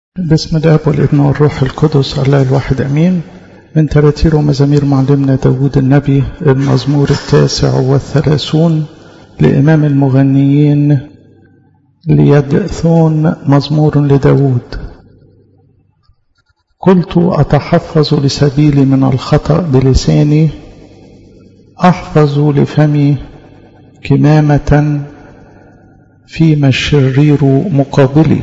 بسم الاب والابن والروح القدس الله الواحد امين من تراتير ومزامير معلمنا داود النبي المزمور التاسع والثلاثون لامام المغنيين ليدثون مزمور لداود قلت اتحفظ لسبيلي من الخطا بلساني احفظ لفمي كمامه فيما الشرير مقابلي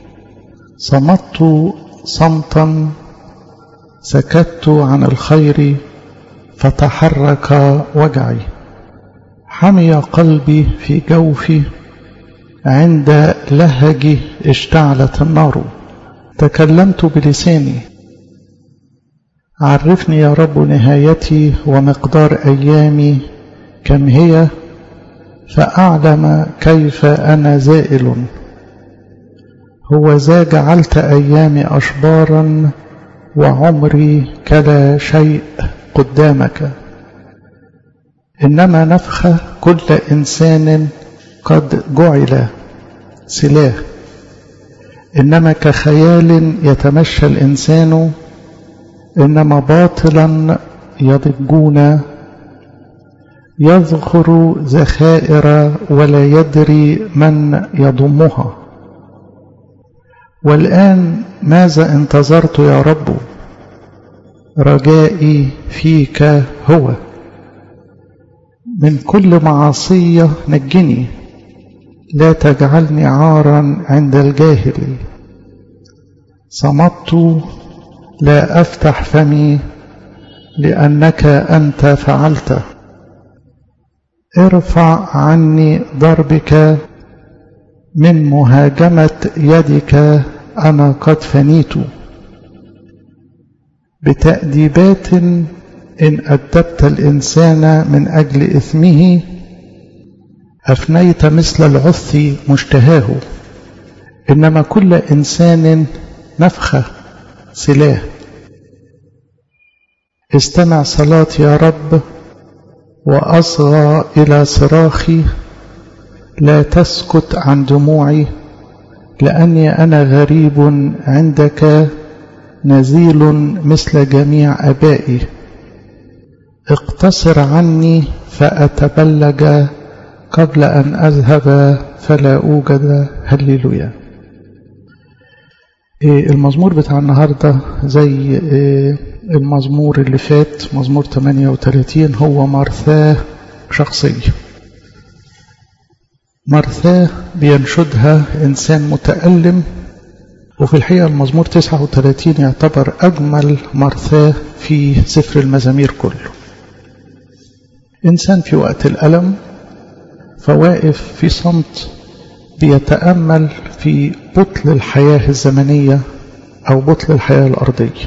صمت صمتا سكت عن الخير فتحرك وجعي حمي قلبي في جوفي عند لهجي اشتعلت النار تكلمت بلساني عرفني يا رب نهايتي ومقدار ايامي كم هي فاعلم كيف انا زائل هو ذا جعلت أيامي أشبارا وعمري كلا شيء قدامك إنما نفخ كل إنسان قد جعل سلاه إنما كخيال يتمشى الإنسان إنما باطلا يضجون يذخر ذخائر ولا يدري من يضمها والآن ماذا انتظرت يا رب رجائي فيك هو من كل معصية نجني لا تجعلني عارا عند الجاهل صمت لا أفتح فمي لأنك أنت فعلت ارفع عني ضربك من مهاجمة يدك أنا قد فنيت بتأديبات إن أدبت الإنسان من أجل إثمه أفنيت مثل العث مشتهاه إنما كل إنسان نفخة سلاه استمع صلاتي يا رب وأصغى إلى صراخي لا تسكت عن دموعي لأني أنا غريب عندك نزيل مثل جميع أبائي اقتصر عني فأتبلج قبل أن أذهب فلا أوجد هللويا المزمور بتاع النهاردة زي المزمور اللي فات مزمور 38 هو مرثاه شخصيه مرثاه بينشدها إنسان متألم وفي الحقيقة المزمور 39 يعتبر أجمل مرثاه في سفر المزامير كله إنسان في وقت الألم فواقف في صمت بيتأمل في بطل الحياة الزمنية أو بطل الحياة الأرضية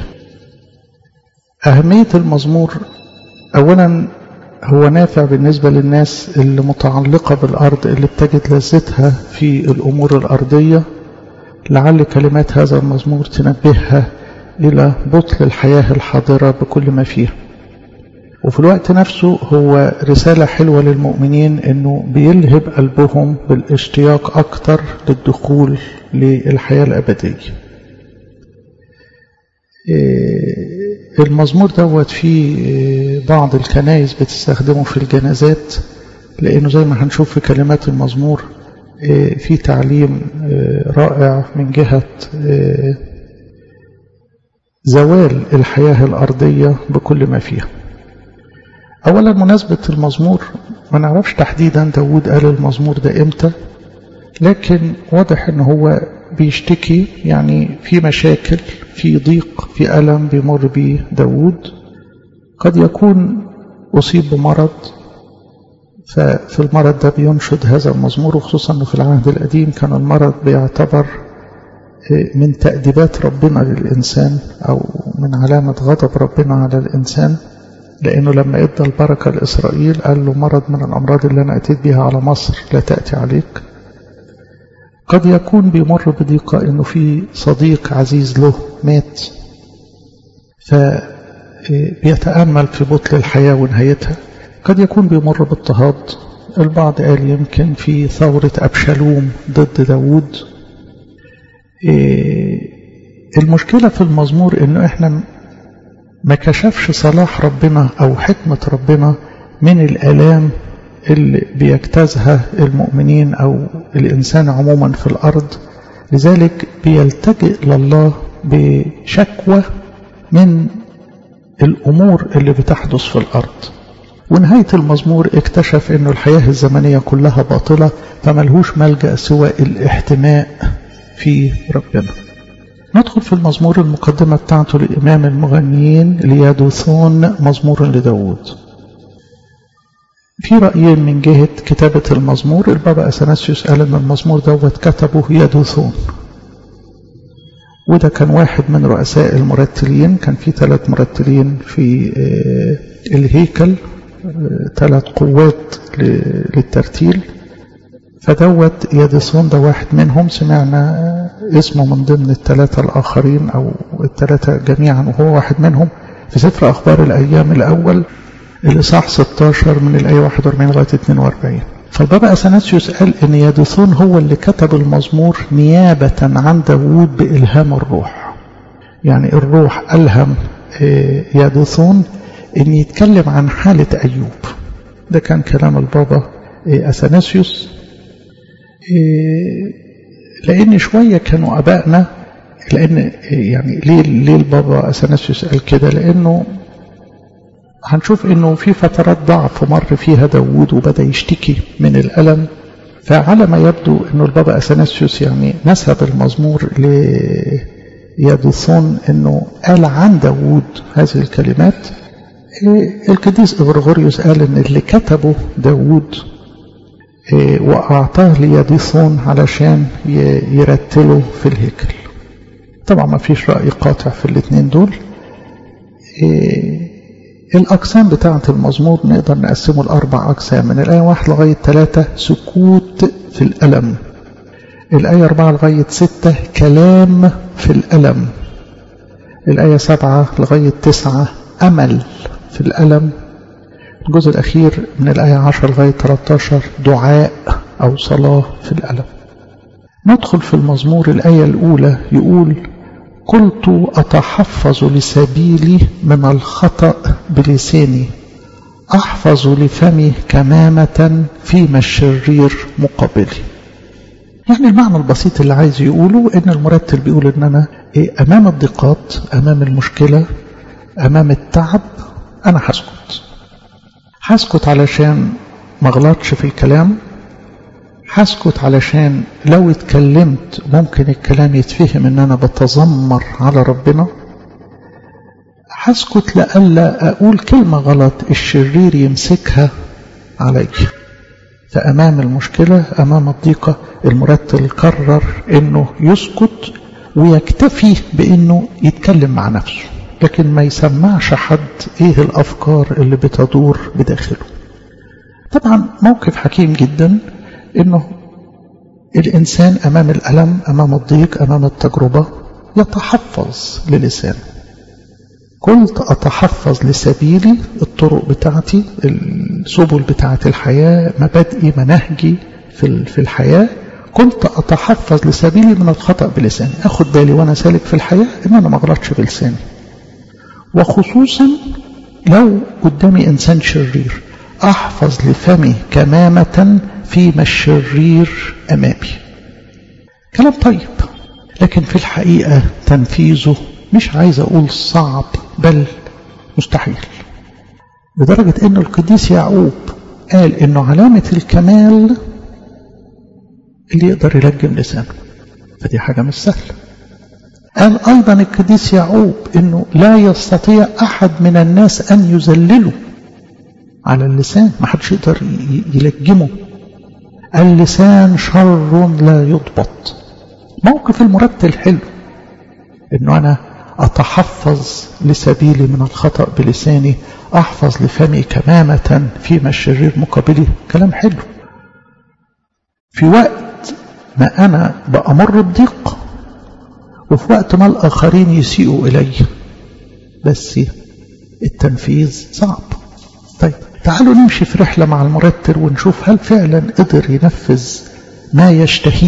أهمية المزمور أولا هو نافع بالنسبة للناس اللي متعلقة بالأرض اللي بتجد لذتها في الأمور الأرضية لعل كلمات هذا المزمور تنبهها إلى بطل الحياة الحاضرة بكل ما فيها وفي الوقت نفسه هو رسالة حلوة للمؤمنين أنه بيلهب قلبهم بالاشتياق أكتر للدخول للحياة الأبدية المزمور دوت فيه بعض الكنائس بتستخدمه في الجنازات لأنه زي ما هنشوف في كلمات المزمور في تعليم رائع من جهة زوال الحياة الأرضية بكل ما فيها أولا مناسبة المزمور ما نعرفش تحديدا داود قال المزمور ده إمتى لكن واضح أنه هو بيشتكي يعني في مشاكل في ضيق في ألم بيمر بيه داود قد يكون أصيب بمرض ففي المرض ده بينشد هذا المزمور وخصوصا أنه في العهد القديم كان المرض بيعتبر من تأديبات ربنا للإنسان أو من علامة غضب ربنا على الإنسان لأنه لما إدى البركة لإسرائيل قال له مرض من الأمراض اللي أنا أتيت بها على مصر لا تأتي عليك قد يكون بيمر بضيقة انه في صديق عزيز له مات فبيتأمل في بطل الحياة ونهايتها قد يكون بيمر باضطهاد البعض قال يمكن في ثورة أبشالوم ضد داود المشكلة في المزمور انه احنا ما كشفش صلاح ربنا او حكمة ربنا من الالام اللي بيجتازها المؤمنين او الانسان عموما في الارض لذلك بيلتجئ لله بشكوى من الامور اللي بتحدث في الارض ونهاية المزمور اكتشف انه الحياة الزمنية كلها باطلة فملهوش ملجأ سوى الاحتماء في ربنا ندخل في المزمور المقدمة بتاعته لإمام المغنيين ليدوثون مزمور لداود في رأيين من جهة كتابة المزمور البابا أثناسيوس قال أن المزمور دوت كتبه يدوثون وده كان واحد من رؤساء المرتلين كان في ثلاث مرتلين في الهيكل ثلاث قوات للترتيل فدوت يدسون ده واحد منهم سمعنا اسمه من ضمن الثلاثة الآخرين أو الثلاثة جميعا وهو واحد منهم في سفر أخبار الأيام الأول الإصحاح 16 من الآية 41 لغاية 42 فالبابا أثناسيوس قال إن يدثون هو اللي كتب المزمور نيابة عن داوود بإلهام الروح يعني الروح ألهم يدثون إن يتكلم عن حالة أيوب ده كان كلام البابا أثناسيوس لأن شوية كانوا أبائنا لأن يعني ليه ليه البابا أثناسيوس قال كده لأنه هنشوف انه في فترات ضعف مر فيها داوود وبدا يشتكي من الالم فعلى ما يبدو انه البابا اثناسيوس يعني نسب المزمور ليدوثون انه قال عن داوود هذه الكلمات القديس غرغوريوس قال ان اللي كتبه داوود واعطاه ليدوثون علشان يرتله في الهيكل طبعا ما فيش راي قاطع في الاثنين دول الأقسام بتاعة المزمور نقدر نقسمه لأربع أقسام من الآية واحد لغاية ثلاثة سكوت في الألم الآية أربعة لغاية ستة كلام في الألم الآية سبعة لغاية تسعة أمل في الألم الجزء الأخير من الآية عشر لغاية 13 دعاء أو صلاة في الألم ندخل في المزمور الآية الأولى يقول قلت أتحفظ لسبيلي من الخطأ بلساني أحفظ لفمي كمامة فيما الشرير مقابلي يعني المعنى البسيط اللي عايز يقوله ان المرتل بيقول ان انا إيه امام الضيقات امام المشكلة امام التعب انا هسكت هسكت علشان ما اغلطش في الكلام هسكت علشان لو اتكلمت ممكن الكلام يتفهم ان انا بتذمر على ربنا هسكت لألا اقول كلمة غلط الشرير يمسكها علي فامام المشكلة امام الضيقة المرتل قرر انه يسكت ويكتفي بانه يتكلم مع نفسه لكن ما يسمعش حد ايه الافكار اللي بتدور بداخله طبعا موقف حكيم جدا انه الانسان امام الالم امام الضيق امام التجربه يتحفظ للسانه قلت اتحفظ لسبيلي الطرق بتاعتي السبل بتاعت الحياه مبادئي مناهجي في في الحياه كنت اتحفظ لسبيلي من الخطا بلساني اخد بالي وانا سالك في الحياه ان انا ما اغلطش بلساني وخصوصا لو قدامي انسان شرير احفظ لفمي كمامه فيما الشرير أمامي كلام طيب لكن في الحقيقة تنفيذه مش عايز أقول صعب بل مستحيل لدرجة أن القديس يعقوب قال أنه علامة الكمال اللي يقدر يلجم لسانه فدي حاجة مش سهلة قال أيضا القديس يعقوب أنه لا يستطيع أحد من الناس أن يذلله على اللسان ما حدش يقدر يلجمه اللسان شر لا يضبط موقف المرتل حلو انه انا اتحفظ لسبيلي من الخطأ بلساني احفظ لفمي كمامة فيما الشرير مقابلي كلام حلو في وقت ما انا بأمر بضيق وفي وقت ما الاخرين يسيئوا الي بس التنفيذ صعب طيب تعالوا نمشي في رحلة مع المرتل ونشوف هل فعلا قدر ينفذ ما يشتهيه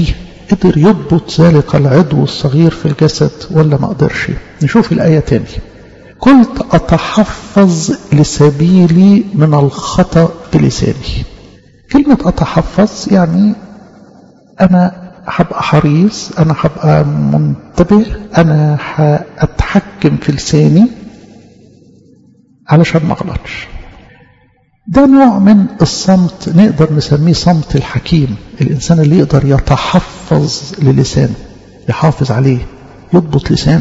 قدر يضبط ذلك العضو الصغير في الجسد ولا ما قدرش نشوف الآية تاني قلت أتحفظ لسبيلي من الخطأ بلساني كلمة أتحفظ يعني أنا هبقى حريص أنا هبقى منتبه أنا هأتحكم في لساني علشان ما أغلطش ده نوع من الصمت نقدر نسميه صمت الحكيم الإنسان اللي يقدر يتحفظ للسانه يحافظ عليه يضبط لسانه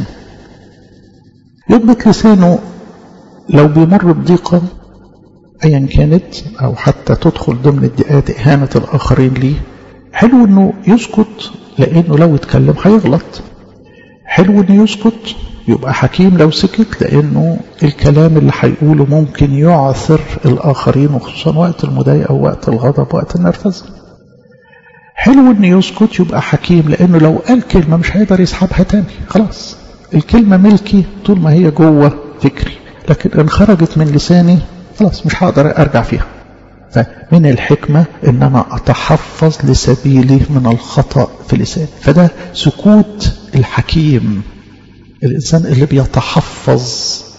يضبط لسانه لو بيمر بضيقة أيا كانت أو حتى تدخل ضمن ادعاءات إهانة الآخرين ليه حلو إنه يسكت لأنه لو اتكلم هيغلط حلو إنه يسكت يبقى حكيم لو سكت لأنه الكلام اللي هيقوله ممكن يعثر الآخرين وخصوصا وقت المضايقة ووقت الغضب وقت النرفزة حلو إنه يسكت يبقى حكيم لأنه لو قال كلمة مش هيقدر يسحبها تاني خلاص الكلمة ملكي طول ما هي جوه فكري لكن إن خرجت من لساني خلاص مش هقدر أرجع فيها فمن الحكمة إن أنا أتحفظ لسبيلي من الخطأ في لساني فده سكوت الحكيم الإنسان اللي بيتحفظ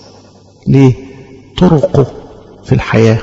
لطرقه في الحياة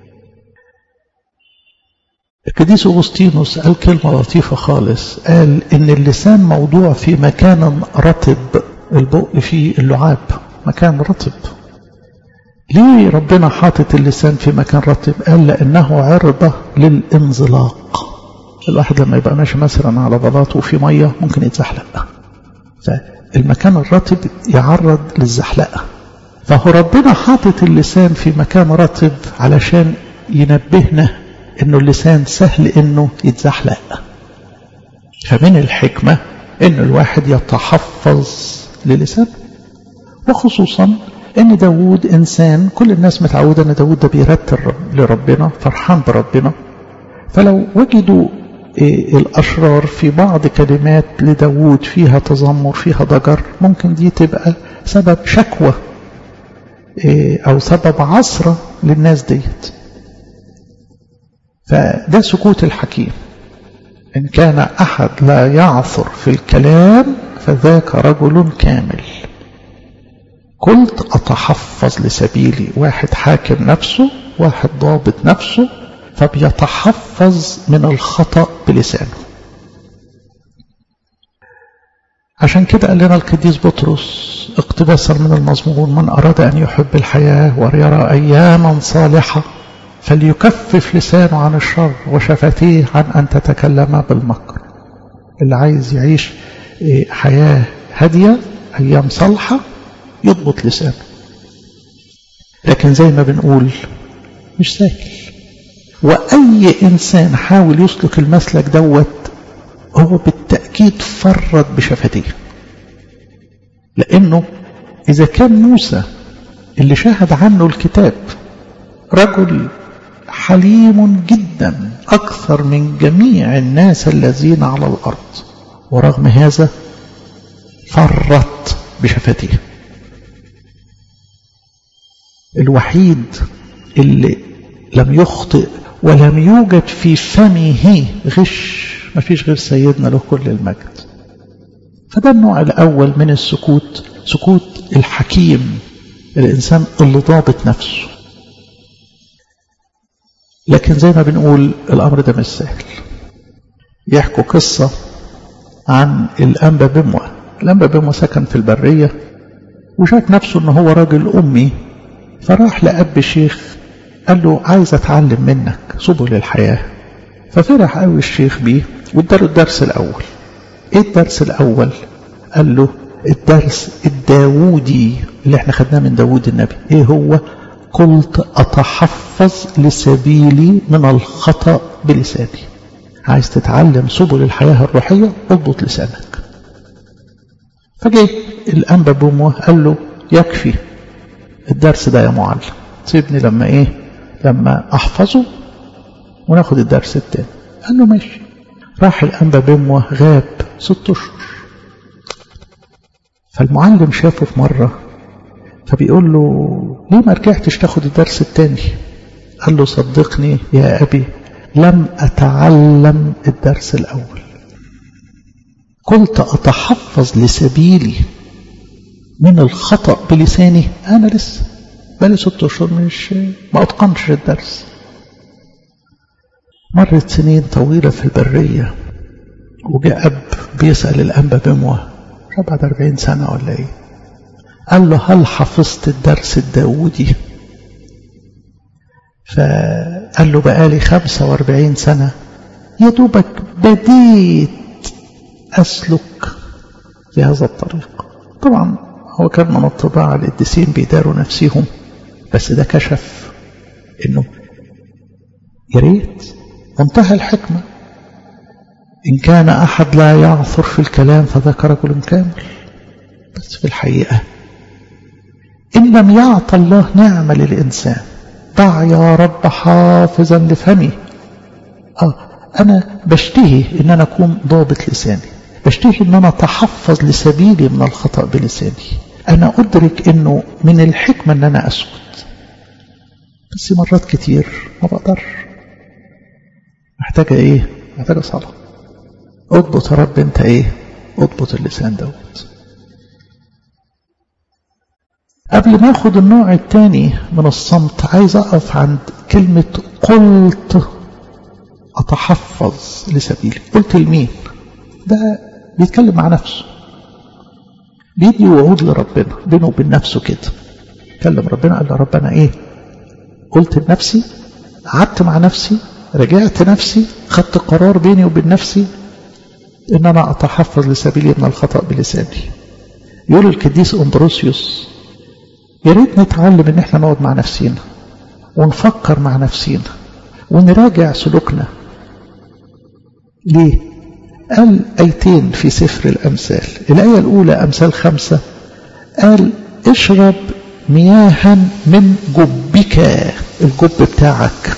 القديس أغسطينوس قال كلمة لطيفة خالص قال إن اللسان موضوع في مكان رطب البق فيه اللعاب مكان رطب ليه ربنا حاطط اللسان في مكان رطب قال لأنه عرضة للانزلاق الواحد لما يبقى ماشي مثلا على بلاط وفي مية ممكن يتزحلق فالمكان الرطب يعرض للزحلقة فهو ربنا حاطط اللسان في مكان رطب علشان ينبهنا انه اللسان سهل انه يتزحلق فمن الحكمة ان الواحد يتحفظ للسانه وخصوصا ان داود انسان كل الناس متعودة ان داود ده بيرتل لربنا فرحان بربنا فلو وجدوا الأشرار في بعض كلمات لداود فيها تذمر فيها ضجر ممكن دي تبقى سبب شكوى أو سبب عصرة للناس ديت فده سكوت الحكيم إن كان أحد لا يعثر في الكلام فذاك رجل كامل قلت أتحفظ لسبيلي واحد حاكم نفسه واحد ضابط نفسه فبيتحفظ من الخطأ بلسانه عشان كده قال لنا القديس بطرس اقتباسا من المزمور من أراد أن يحب الحياة ويرى أياما صالحة فليكفف لسانه عن الشر وشفتيه عن أن تتكلم بالمكر اللي عايز يعيش حياة هادية أيام صالحة يضبط لسانه لكن زي ما بنقول مش سهل وأي إنسان حاول يسلك المسلك دوت هو بالتأكيد فرط بشفتيه لأنه إذا كان موسى اللي شاهد عنه الكتاب رجل حليم جدا أكثر من جميع الناس الذين على الأرض ورغم هذا فرط بشفتيه الوحيد اللي لم يخطئ ولم يوجد في فمه غش ما فيش غير سيدنا له كل المجد فده النوع الأول من السكوت سكوت الحكيم الإنسان اللي ضابط نفسه لكن زي ما بنقول الأمر ده مش سهل يحكوا قصة عن الأنبا بموة الأنبا بموة سكن في البرية وشاف نفسه أنه هو راجل أمي فراح لأب الشيخ قال له عايز أتعلم منك سبل الحياة ففرح قوي الشيخ بيه واداله الدرس الأول إيه الدرس الأول قال له الدرس الداودي اللي احنا خدناه من داود النبي ايه هو قلت أتحفظ لسبيلي من الخطأ بلساني عايز تتعلم سبل الحياة الروحية اضبط لسانك فجه الأنبا بومه قال له يكفي الدرس ده يا معلم سيبني لما ايه لما احفظه وناخد الدرس التاني قال له ماشي راح الأنبا بموه غاب ست أشهر فالمعلم شافه في مرة فبيقول له ليه ما رجعتش تاخد الدرس التاني قال له صدقني يا أبي لم أتعلم الدرس الأول قلت أتحفظ لسبيلي من الخطأ بلساني أنا لسه بقالي ست أشهر مش ما أتقنش الدرس مرت سنين طويلة في البرية وجاء أب بيسأل الأنبا بموة بعد أربعين سنة ولا إيه قال له هل حفظت الدرس الداودي فقال له بقالي خمسة واربعين سنة يا دوبك بديت أسلك في هذا الطريق طبعا هو كان من الطباع القديسين بيداروا نفسهم بس ده كشف انه يا ريت منتهى الحكمة إن كان أحد لا يعثر في الكلام فذاك رجل كامل بس في الحقيقة إن لم يعطى الله نعمة للإنسان ضع يا رب حافظا لفمي آه أنا بشتهي إن أنا أكون ضابط لساني بشتهي إن أنا أتحفظ لسبيلي من الخطأ بلساني أنا أدرك إنه من الحكمة إن أنا أسكت بس مرات كتير ما بقدرش محتاجة إيه؟ محتاجة صلاة اضبط يا رب أنت إيه؟ اضبط اللسان دوت قبل ما اخد النوع الثاني من الصمت عايز اقف عند كلمة قلت اتحفظ لسبيلي قلت لمين ده بيتكلم مع نفسه بيدي وعود لربنا بينه وبين نفسه كده كلم ربنا قال له ربنا ايه قلت لنفسي قعدت مع نفسي رجعت نفسي خدت قرار بيني وبين نفسي ان انا اتحفظ لسبيلي من الخطأ بلساني يقول القديس اندروسيوس يا ريت نتعلم ان احنا نقعد مع نفسينا ونفكر مع نفسينا ونراجع سلوكنا ليه قال ايتين في سفر الامثال الايه الاولى امثال خمسه قال اشرب مياها من جبك الجب بتاعك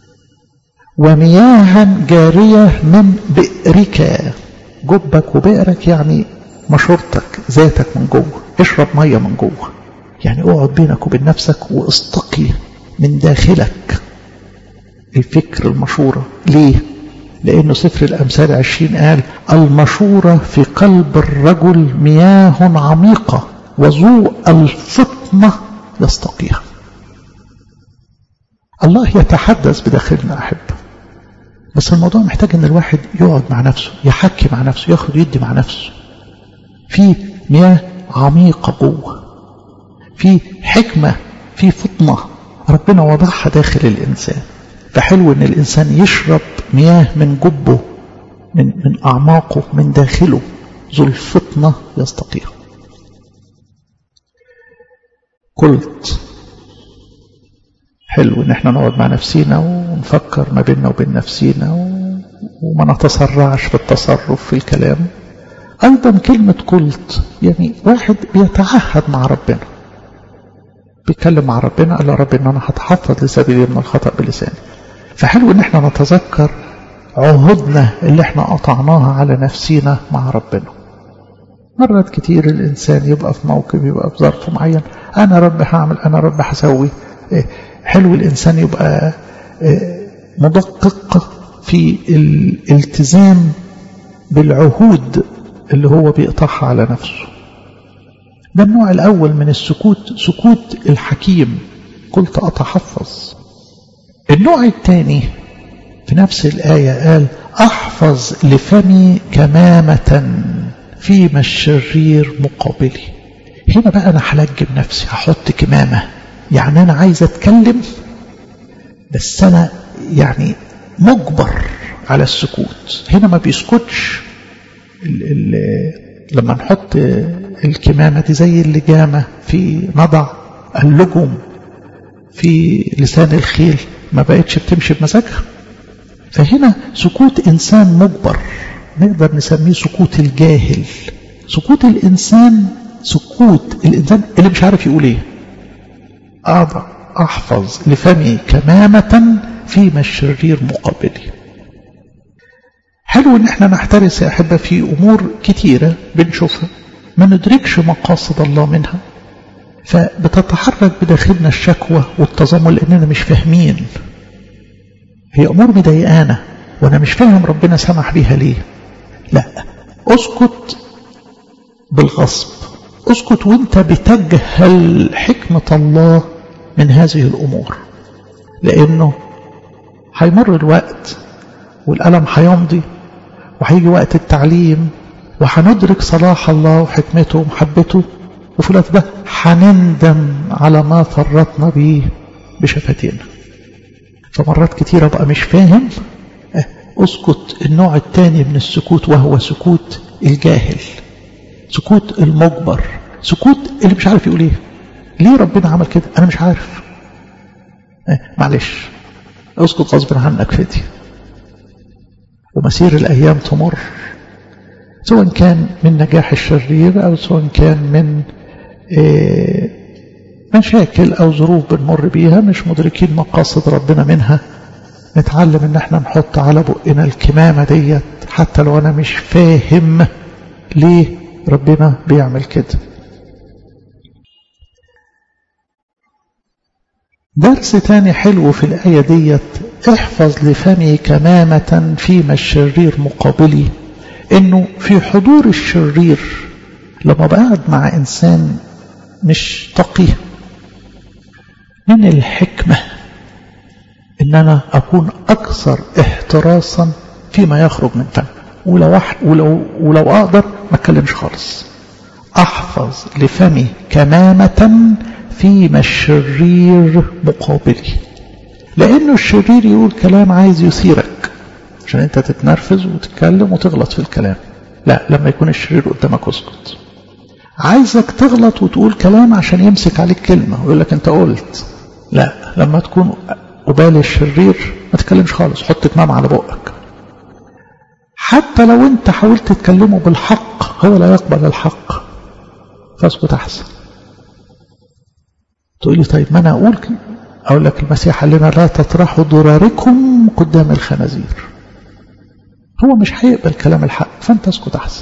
ومياها جاريه من بئرك جبك وبئرك يعني مشورتك ذاتك من جوه اشرب ميه من جوه يعني اقعد بينك وبين نفسك واستقي من داخلك الفكر المشورة ليه؟ لأنه سفر الأمثال عشرين قال المشورة في قلب الرجل مياه عميقة وذو الفطنة يستقيها الله يتحدث بداخلنا أحب بس الموضوع محتاج ان الواحد يقعد مع نفسه يحكي مع نفسه ياخد يدي مع نفسه في مياه عميقة جوه في حكمة في فطنة ربنا وضعها داخل الإنسان فحلو إن الإنسان يشرب مياه من جبه من, من أعماقه من داخله ذو الفطنة يستقيها قلت حلو إن احنا نقعد مع نفسينا ونفكر ما بيننا وبين نفسينا وما نتسرعش في التصرف في الكلام أيضا كلمة قلت يعني واحد بيتعهد مع ربنا بيتكلم مع ربنا قال له رب ان انا هتحفظ لسبيلي من الخطأ بلساني فحلو ان احنا نتذكر عهودنا اللي احنا قطعناها على نفسينا مع ربنا مرات كتير الانسان يبقى في موقف يبقى في ظرف معين انا رب هعمل انا رب هسوي حلو الانسان يبقى مدقق في الالتزام بالعهود اللي هو بيقطعها على نفسه ده النوع الأول من السكوت سكوت الحكيم قلت أتحفظ النوع الثاني في نفس الآية قال أحفظ لفمي كمامة فيما الشرير مقابلي هنا بقى أنا هلجم نفسي هحط كمامة يعني أنا عايز أتكلم بس أنا يعني مجبر على السكوت هنا ما بيسكتش ال ال لما نحط الكمامة دي زي اللجامة في نضع اللجم في لسان الخيل ما بقتش بتمشي بمزاجها فهنا سكوت إنسان مجبر نقدر نسميه سكوت الجاهل سكوت الإنسان سكوت الإنسان اللي مش عارف يقول إيه أضع أحفظ لفمي كمامة فيما الشرير مقابلي حلو ان احنا نحترس يا احبه في امور كتيره بنشوفها ما ندركش مقاصد الله منها فبتتحرك بداخلنا الشكوى والتذمر لاننا مش فاهمين هي امور مضايقانا وانا مش فاهم ربنا سمح بيها ليه لا اسكت بالغصب اسكت وانت بتجهل حكمة الله من هذه الأمور لأنه هيمر الوقت والألم هيمضي وهيجي وقت التعليم وهندرك صلاح الله وحكمته ومحبته وفي الوقت ده هنندم على ما فرطنا به بشفتينا فمرات كتيرة بقى مش فاهم اه اسكت النوع الثاني من السكوت وهو سكوت الجاهل سكوت المجبر سكوت اللي مش عارف يقول ايه ليه ربنا عمل كده انا مش عارف اه معلش اسكت غصب عنك فدي ومسير الايام تمر سواء كان من نجاح الشرير او سواء كان من اه مشاكل او ظروف بنمر بيها مش مدركين مقاصد ربنا منها نتعلم ان احنا نحط على بقنا الكمامة ديت حتى لو انا مش فاهم ليه ربنا بيعمل كده درس تاني حلو في الآية ديت احفظ لفمي كمامة فيما الشرير مقابلي انه في حضور الشرير لما بقعد مع انسان مش تقي من الحكمة ان انا اكون اكثر احتراسا فيما يخرج من فمي ولو, ولو, ولو اقدر ما اتكلمش خالص احفظ لفمي كمامة فيما الشرير مقابلي لانه الشرير يقول كلام عايز يثيرك عشان انت تتنرفز وتتكلم وتغلط في الكلام لا لما يكون الشرير قدامك اسكت عايزك تغلط وتقول كلام عشان يمسك عليك كلمة ويقول لك انت قلت لا لما تكون قبال الشرير ما تتكلمش خالص حط كمام على بقك حتى لو انت حاولت تتكلمه بالحق هو لا يقبل الحق فاسكت احسن تقول لي طيب ما انا اقول اقول لك المسيح قال لنا لا تطرحوا ضراركم قدام الخنازير هو مش هيقبل كلام الحق فانت اسكت احسن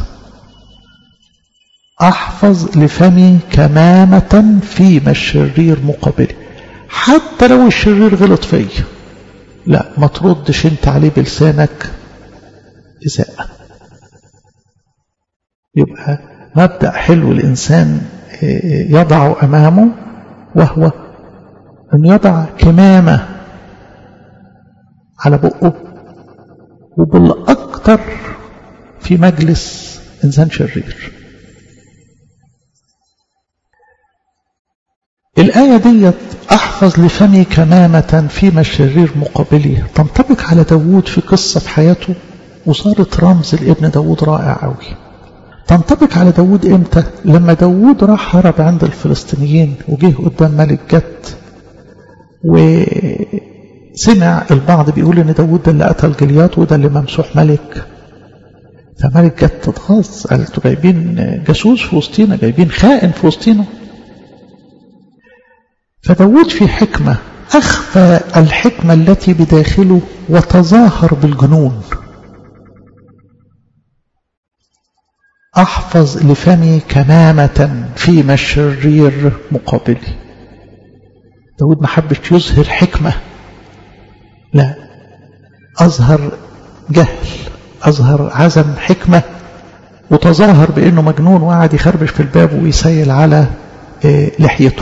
احفظ لفمي كمامة فيما الشرير مقابلي حتى لو الشرير غلط فيا لا ما تردش انت عليه بلسانك إساءة يبقى مبدأ حلو الإنسان يضع أمامه وهو أن يضع كمامة على بقه وبالأكثر في مجلس إنسان شرير الآية ديت أحفظ لفمي كمامة فيما الشرير مقابلي تنطبق على داوود في قصة في حياته وصارت رمز لابن داوود رائع قوي تنطبق على داوود امتى لما داوود راح هرب عند الفلسطينيين وجه قدام ملك جت وسمع البعض بيقول ان داوود ده اللي قتل جليات وده اللي ممسوح ملك فملك جت اتغاظ قال انتوا جايبين جاسوس في وسطينا جايبين خائن في وسطينا فداود في حكمة أخفى الحكمة التي بداخله وتظاهر بالجنون أحفظ لفمي كمامة فيما الشرير مقابلي داود ما حبش يظهر حكمة لا أظهر جهل أظهر عزم حكمة وتظاهر بأنه مجنون وقعد يخربش في الباب ويسيل على لحيته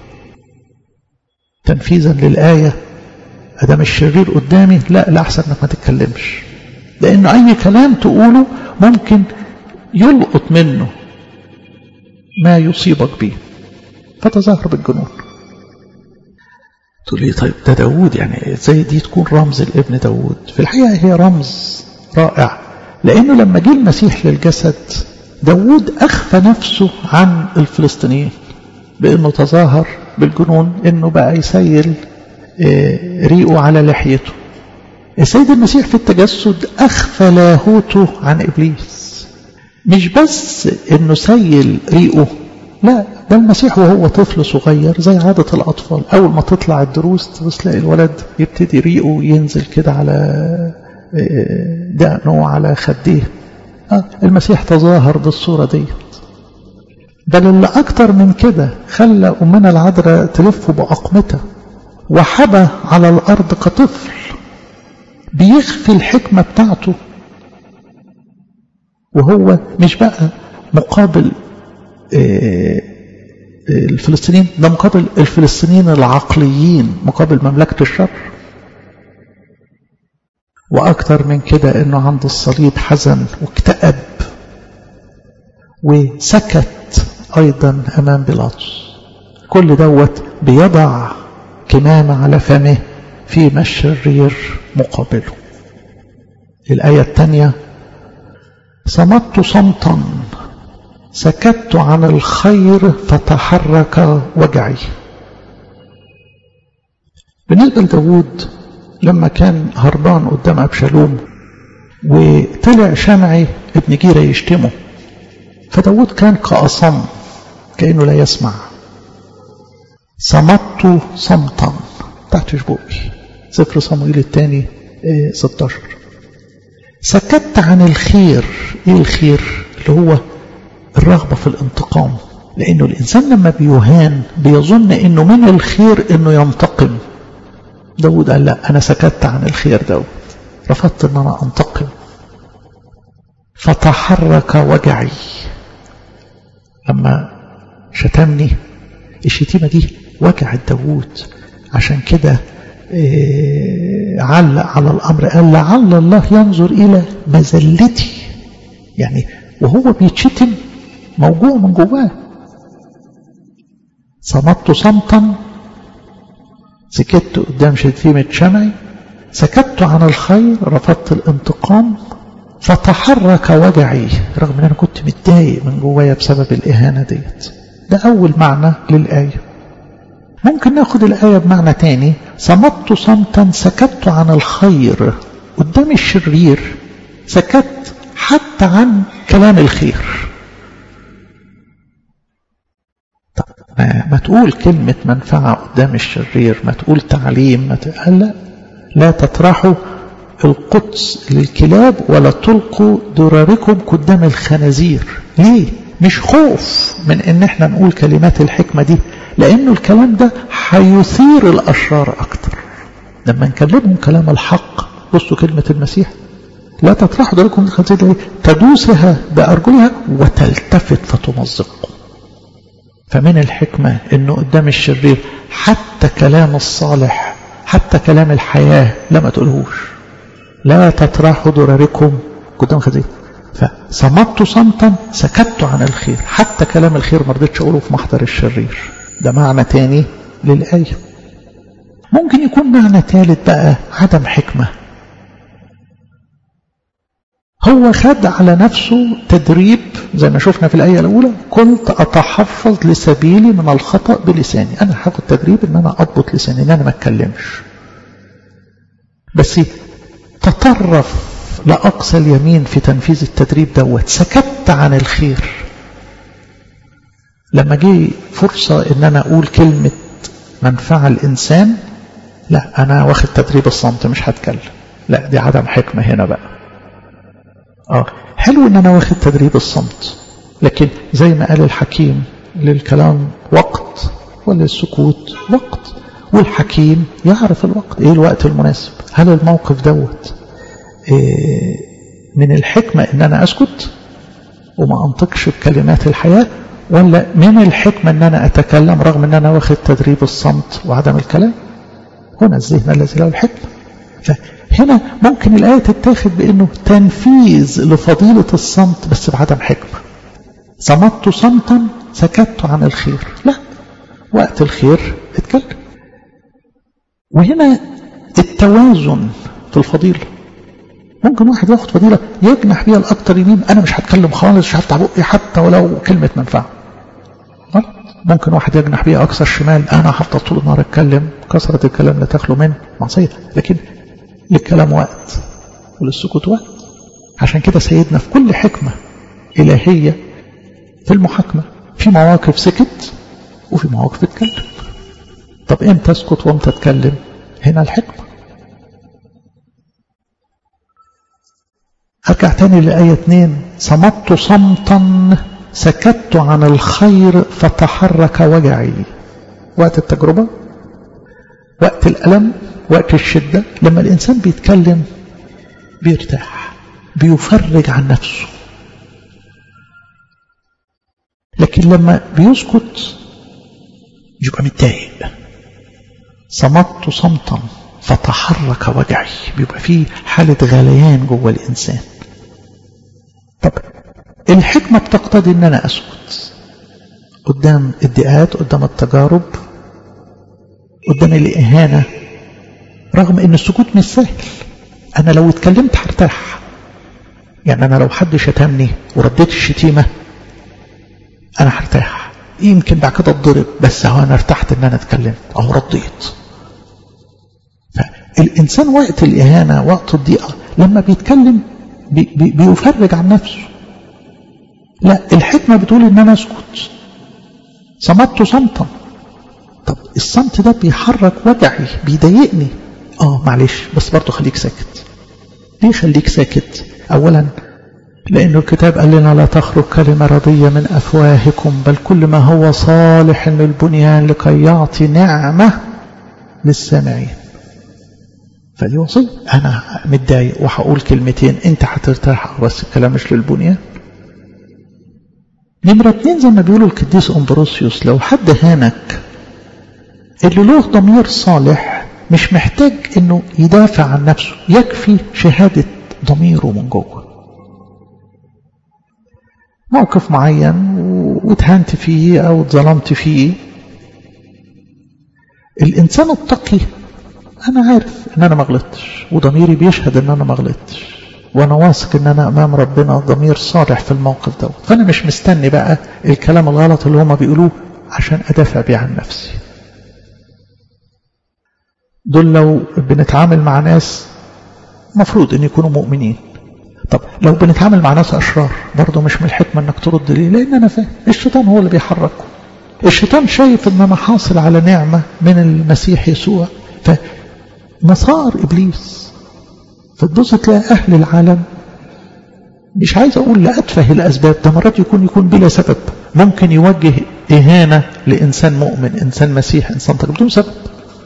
تنفيذا للآية أدام الشرير قدامي لا لا أحسن أنك ما تتكلمش لأنه أي كلام تقوله ممكن يلقط منه ما يصيبك به فتظاهر بالجنون تقول لي طيب ده داود يعني زي دي تكون رمز الابن داود في الحقيقة هي رمز رائع لأنه لما جه المسيح للجسد داود أخفى نفسه عن الفلسطينيين بأنه تظاهر بالجنون أنه بقى يسيل ريقه على لحيته السيد المسيح في التجسد أخفى لاهوته عن إبليس مش بس أنه سيل ريقه لا ده المسيح وهو طفل صغير زي عادة الأطفال أول ما تطلع الدروس تلاقي الولد يبتدي ريقه ينزل كده على دقنه على خديه المسيح تظاهر بالصورة دي بل اللي أكتر من كده خلى أمنا العذراء تلف بأقمته وحبى على الأرض كطفل بيخفي الحكمة بتاعته وهو مش بقى مقابل الفلسطينيين ده مقابل الفلسطينيين العقليين مقابل مملكة الشر وأكتر من كده أنه عند الصليب حزن واكتئب وسكت أيضا أمام بيلاطس كل دوت بيضع كمامة على فمه فيما الشرير مقابله الآية الثانية صمت صمتا سكت عن الخير فتحرك وجعي بالنسبة لداود لما كان هربان قدام أبشالوم وطلع شمعي ابن جيرة يشتمه فداود كان كأصم كأنه لا يسمع صمت صمتا تحت بقي سفر صموئيل الثاني 16 سكت عن الخير ايه الخير اللي هو الرغبة في الانتقام لانه الانسان لما بيهان بيظن انه من الخير انه ينتقم داود قال لا انا سكت عن الخير داود رفضت ان انا انتقم فتحرك وجعي لما شتمني الشتيمة دي وجعت داود عشان كده إيه علق على الأمر قال لعل الله ينظر إلى مزلتي يعني وهو بيتشتم موجوع من جواه صمت صمتا سكت قدام شتيمة شمعي سكت عن الخير رفضت الانتقام فتحرك وجعي رغم ان انا كنت متضايق من جوايا بسبب الاهانه ديت ده اول معنى للايه ممكن ناخد الايه بمعنى تاني صمت صمتا سكت عن الخير قدام الشرير سكت حتى عن كلام الخير طب ما, ما تقول كلمة منفعة قدام الشرير ما تقول تعليم ما تقول لا لا تطرحوا القدس للكلاب ولا تلقوا دراركم قدام الخنازير ليه مش خوف من ان احنا نقول كلمات الحكمة دي لانه الكلام ده هيثير الاشرار اكتر لما نكلمهم كلام الحق بصوا كلمة المسيح لا تطرحوا دراركم للخنازير تدوسها بأرجلها وتلتفت فتمزقكم فمن الحكمة انه قدام الشرير حتى كلام الصالح حتى كلام الحياة لما تقولهوش لا تطرحوا ضرركم قدام خزين فصمت صمتا سكت عن الخير حتى كلام الخير ما رضيتش اقوله في محضر الشرير ده معنى تاني للآية ممكن يكون معنى ثالث بقى عدم حكمة هو خد على نفسه تدريب زي ما شفنا في الآية الأولى كنت أتحفظ لسبيلي من الخطأ بلساني أنا هاخد تدريب إن أنا أضبط لساني إن أنا ما أتكلمش بس تطرف لأقصى اليمين في تنفيذ التدريب دوت سكت عن الخير لما جه فرصة إن أنا أقول كلمة منفعة الإنسان لا أنا واخد تدريب الصمت مش هتكلم لا دي عدم حكمة هنا بقى آه حلو إن أنا واخد تدريب الصمت لكن زي ما قال الحكيم للكلام وقت وللسكوت وقت والحكيم يعرف الوقت ايه الوقت المناسب هل الموقف دوت إيه من الحكمة ان انا اسكت وما انطقش بكلمات الحياة ولا من الحكمة ان انا اتكلم رغم ان انا واخد تدريب الصمت وعدم الكلام هنا الذهن الذي له الحكمة فهنا ممكن الآية تتاخد بأنه تنفيذ لفضيلة الصمت بس بعدم حكمة صمت صمتا سكت عن الخير لا وقت الخير اتكلم وهنا التوازن في الفضيلة ممكن واحد ياخد فضيلة يجنح بيها الأكتر يمين أنا مش هتكلم خالص مش هفتح بقي حتى ولو كلمة منفعة ممكن واحد يجنح بيها أكثر شمال أنا هفضل طول النهار أتكلم كثرة الكلام لا تخلو منه معصية لكن للكلام وقت وللسكوت وقت عشان كده سيدنا في كل حكمة إلهية في المحاكمة في مواقف سكت وفي مواقف اتكلم طب امتى اسكت وامتى اتكلم هنا الحكمة ارجع تاني لآية 2 صمت صمتا سكت عن الخير فتحرك وجعي وقت التجربة وقت الألم وقت الشدة لما الإنسان بيتكلم بيرتاح بيفرج عن نفسه لكن لما بيسكت يبقى متضايق صمت صمتا فتحرك وجعي بيبقى فيه حالة غليان جوه الإنسان طب الحكمة بتقتضي ان انا اسكت قدام الدقات قدام التجارب قدام الإهانة رغم ان السكوت مش سهل انا لو اتكلمت هرتاح يعني انا لو حد شتمني ورديت الشتيمة انا هرتاح يمكن بعد كده اتضرب بس هو انا ارتحت ان انا اتكلمت او رديت فالانسان وقت الاهانة وقت الضيقة لما بيتكلم بي بي بيفرج عن نفسه لا الحكمة بتقول ان انا اسكت صمت صمتا طب الصمت ده بيحرك وجعي بيضايقني اه معلش بس برضه خليك ساكت ليه خليك ساكت اولا لأن الكتاب قال لنا لا تخرج كلمة رضية من أفواهكم بل كل ما هو صالح للبنيان لكي يعطي نعمة للسامعين فدي وصية أنا متضايق وهقول كلمتين أنت هترتاح بس الكلام مش للبنيان نمرة اتنين زي ما بيقولوا القديس أمبروسيوس لو حد هانك اللي له ضمير صالح مش محتاج انه يدافع عن نفسه يكفي شهادة ضميره من جوه موقف معين واتهنت فيه او اتظلمت فيه الانسان التقي انا عارف ان انا ما غلطتش وضميري بيشهد ان انا ما غلطتش وانا واثق ان انا امام ربنا ضمير صالح في الموقف دوت فانا مش مستني بقى الكلام الغلط اللي هما بيقولوه عشان ادافع بيه عن نفسي دول لو بنتعامل مع ناس مفروض ان يكونوا مؤمنين طب لو بنتعامل مع ناس اشرار برضه مش من الحكمه انك ترد ليه لان انا فاهم الشيطان هو اللي بيحركه الشيطان شايف ان انا حاصل على نعمه من المسيح يسوع فمسار ابليس فتبص تلاقي اهل العالم مش عايز اقول لاتفه الاسباب ده مرات يكون يكون بلا سبب ممكن يوجه اهانه لانسان مؤمن انسان مسيح انسان طيب بدون سبب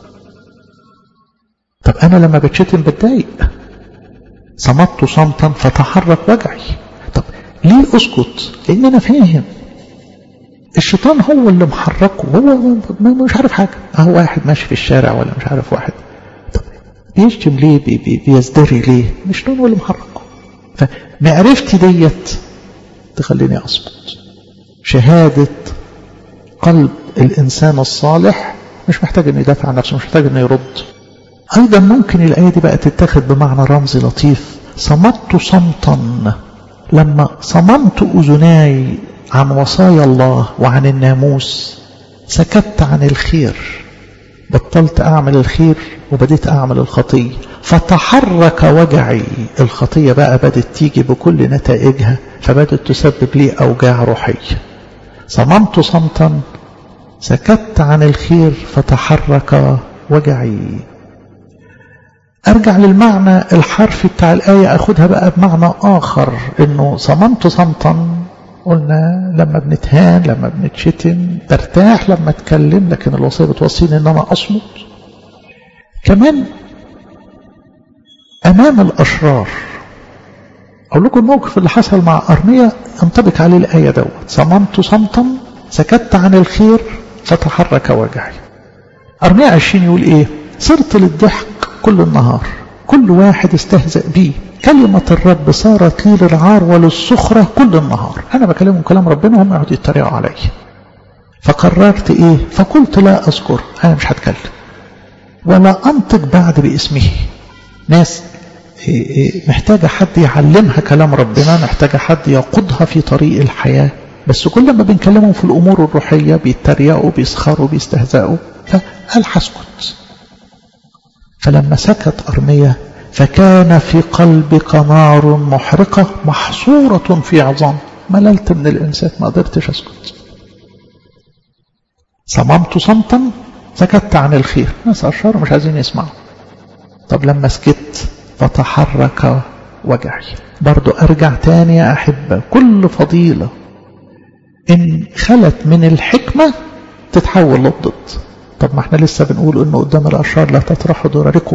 طب انا لما بتشتم بتضايق صمت صمتا فتحرك وجعي طب ليه اسكت لان انا فاهم الشيطان هو اللي محركه هو مش عارف حاجه اهو واحد ماشي في الشارع ولا مش عارف واحد طب بيشتم ليه بي بي بيزدري ليه مش هو اللي محركه فمعرفتي ديت تخليني اصمت شهاده قلب الانسان الصالح مش محتاج انه يدافع عن نفسه مش محتاج انه يرد أيضا ممكن الآية دي بقى تتخذ بمعنى رمزي لطيف صمت صمتا لما صممت أذناي عن وصايا الله وعن الناموس سكت عن الخير بطلت أعمل الخير وبديت أعمل الخطية فتحرك وجعي الخطية بقى بدت تيجي بكل نتائجها فبدت تسبب لي أوجاع روحية صممت صمتا سكت عن الخير فتحرك وجعي ارجع للمعنى الحرفي بتاع الآية اخدها بقى بمعنى اخر انه صممت صمتا قلنا لما بنتهان لما بنتشتم برتاح لما اتكلم لكن الوصية بتوصيني ان انا اصمت كمان امام الاشرار اقول لكم الموقف اللي حصل مع ارميا ينطبق عليه الايه دوت صممت صمتا سكت عن الخير فتحرك وجعي ارميا 20 يقول ايه صرت للضحك كل النهار كل واحد استهزأ بي كلمة الرب صارت لي للعار وللسخرة كل النهار أنا بكلمهم كلام ربنا وهم يقعدوا يتريقوا علي فقررت إيه فقلت لا أذكر أنا مش هتكلم ولا أنطق بعد باسمه ناس محتاجة حد يعلمها كلام ربنا محتاجة حد يقودها في طريق الحياة بس كل ما بنكلمهم في الأمور الروحية بيتريقوا بيسخروا بيستهزئوا فقال هسكت فلما سكت أرمية فكان في قلبك نار محرقة محصورة في عظام مللت من الإنسان ما قدرتش أسكت صممت صمتا سكت عن الخير ناس أشهر مش عايزين يسمعوا طب لما سكت فتحرك وجعي برضو أرجع تاني يا أحبة كل فضيلة إن خلت من الحكمة تتحول للضد طب ما احنا لسه بنقول انه قدام الاشرار لا تطرحوا ضرركم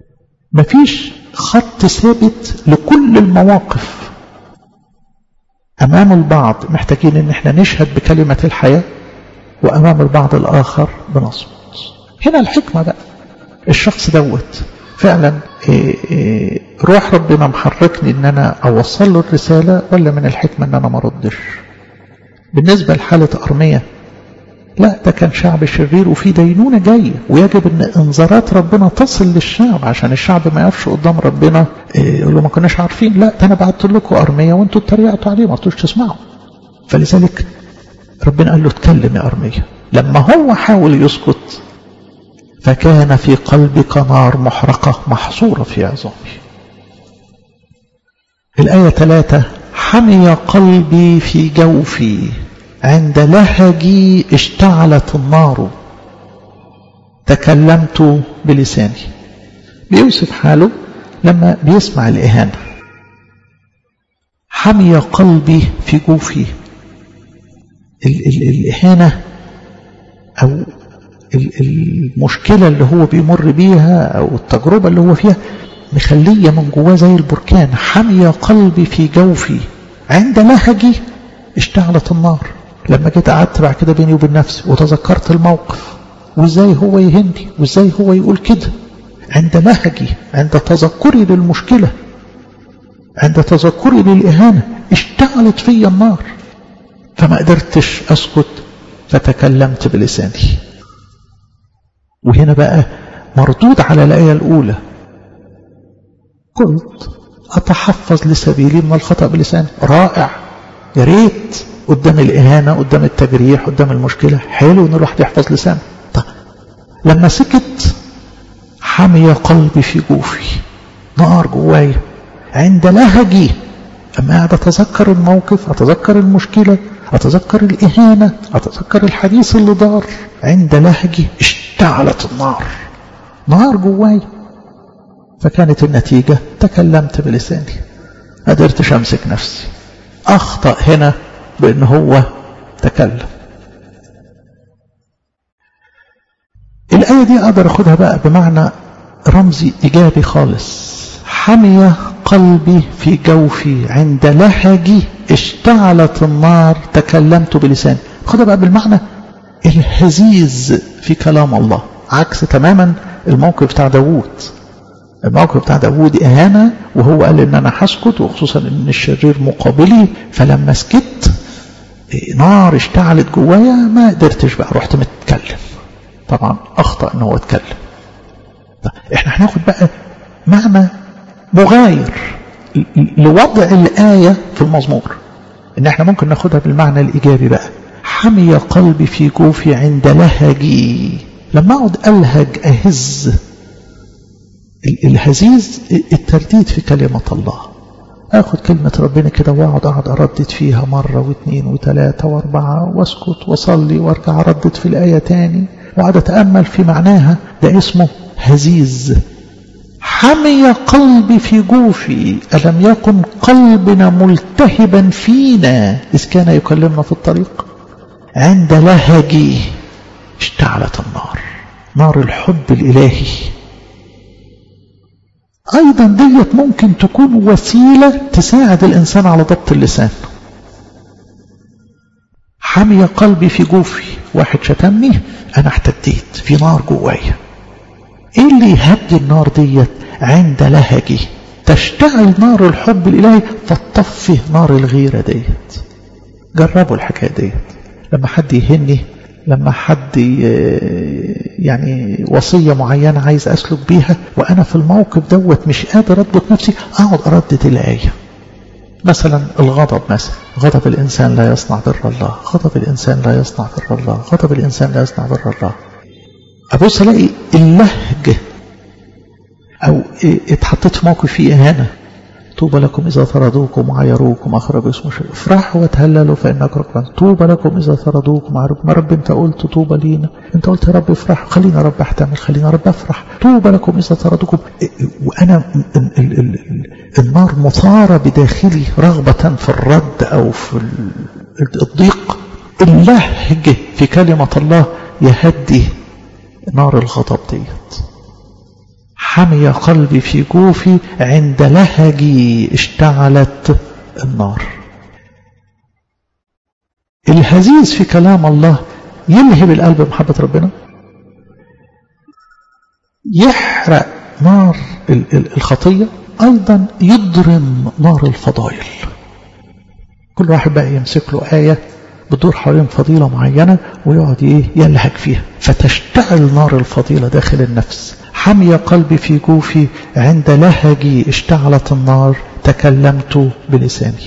مفيش خط ثابت لكل المواقف أمام البعض محتاجين إن احنا نشهد بكلمة الحياة وأمام البعض الآخر بنصمت هنا الحكمة بقى الشخص دوت فعلا إيه إيه روح ربنا محركني ان انا اوصل له الرسالة ولا من الحكمة ان انا ما ردش بالنسبة لحالة ارمية لا ده كان شعب شرير وفي دينونة جاية ويجب ان انذارات ربنا تصل للشعب عشان الشعب ما يقفش قدام ربنا إيه يقول له ما كناش عارفين لا ده انا بعت لكم ارمية وانتوا اتريقتوا عليه ما رضوش تسمعوا فلذلك ربنا قال له اتكلم يا ارمية لما هو حاول يسكت فكان في قلبك نار محرقة محصورة في عظامي الآية ثلاثة حمي قلبي في جوفي عند لهجي اشتعلت النار تكلمت بلساني بيوصف حاله لما بيسمع الإهانة حمي قلبي في جوفي ال ال الإهانة أو المشكلة اللي هو بيمر بيها أو التجربة اللي هو فيها مخلية من جواه زي البركان حمي قلبي في جوفي عند لهجي اشتعلت النار لما جيت قعدت بعد كده بيني وبين نفسي وتذكرت الموقف وازاي هو يهني وازاي هو يقول كده عند لهجي عند تذكري للمشكلة عند تذكري للإهانة اشتعلت في النار فما قدرتش أسكت فتكلمت بلساني وهنا بقى مردود على الآية الأولى قلت أتحفظ لسبيلي من الخطأ بلساني رائع يا ريت قدام الإهانة قدام التجريح قدام المشكلة حلو إن الواحد يحفظ لسانه طيب لما سكت حمي قلبي في جوفي نار جوايا عند لهجي أما قاعد أتذكر الموقف أتذكر المشكلة أتذكر الإهانة أتذكر الحديث اللي دار عند لهجي اشتعلت النار نار جواي فكانت النتيجة تكلمت بلساني قدرتش أمسك نفسي أخطأ هنا بأن هو تكلم الآية دي أقدر أخدها بقى بمعنى رمزي إيجابي خالص حمي قلبي في جوفي عند لهجي اشتعلت النار تكلمت بلساني خدها بقى بالمعنى الهزيز في كلام الله عكس تماما الموقف بتاع داوود الموقف بتاع داوود إهانة وهو قال إن أنا هسكت وخصوصا إن الشرير مقابلي فلما سكت نار اشتعلت جوايا ما قدرتش بقى رحت متكلم طبعا أخطأ إن هو اتكلم احنا هناخد بقى معنى مغاير لوضع الآية في المزمور إن احنا ممكن ناخدها بالمعنى الإيجابي بقى حمي قلبي في جوفي عند لهجي لما أقعد ألهج أهز الهزيز الترديد في كلمة الله أخذ كلمة ربنا كده وأقعد أقعد أردد فيها مرة واثنين وثلاثة وأربعة وأسكت وأصلي وأرجع أردد في الآية تاني وأقعد أتأمل في معناها ده اسمه هزيز حمي قلبي في جوفي ألم يكن قلبنا ملتهبا فينا إذ كان يكلمنا في الطريق عند لهجي اشتعلت النار نار الحب الإلهي أيضا ديت ممكن تكون وسيلة تساعد الإنسان على ضبط اللسان حمي قلبي في جوفي واحد شتمني أنا احتديت في نار جوايا ايه اللي يهدي النار ديت عند لهجي تشتعل نار الحب الإلهي فتطفي نار الغيرة ديت جربوا الحكاية ديت لما حد يهني لما حد يعني وصية معينة عايز أسلك بيها وأنا في الموقف دوت مش قادر أضبط نفسي أقعد أردد الآية مثلا الغضب مثلا غضب الإنسان لا يصنع بر الله غضب الإنسان لا يصنع بر الله غضب الإنسان لا يصنع بر الله أبص ألاقي اللهجة أو اتحطيت في موقف فيه إهانة طوبى لكم إذا طردوكم وعيروكم أخرجوا اسم شيء افرحوا وتهللوا فإنك ركبان طوبى لكم إذا طردوكم وعيروكم ما رب أنت قلت طوبى لينا أنت قلت يا رب افرح خلينا يا رب أحتمل خلينا يا رب أفرح طوبى لكم إذا طردوكم وأنا ال ال ال النار مثارة بداخلي رغبة في الرد أو في الضيق اللهجة في كلمة الله يهدي نار الغضب ديت حمي قلبي في جوفي عند لهجي اشتعلت النار الهزيز في كلام الله يلهب القلب بمحبة ربنا يحرق نار الخطية أيضا يضرم نار الفضائل كل واحد بقى يمسك له آية بتدور حوالين فضيلة معينة ويقعد ايه يلهج فيها فتشتعل نار الفضيلة داخل النفس حمي قلبي في جوفي عند لهجي اشتعلت النار تكلمت بلساني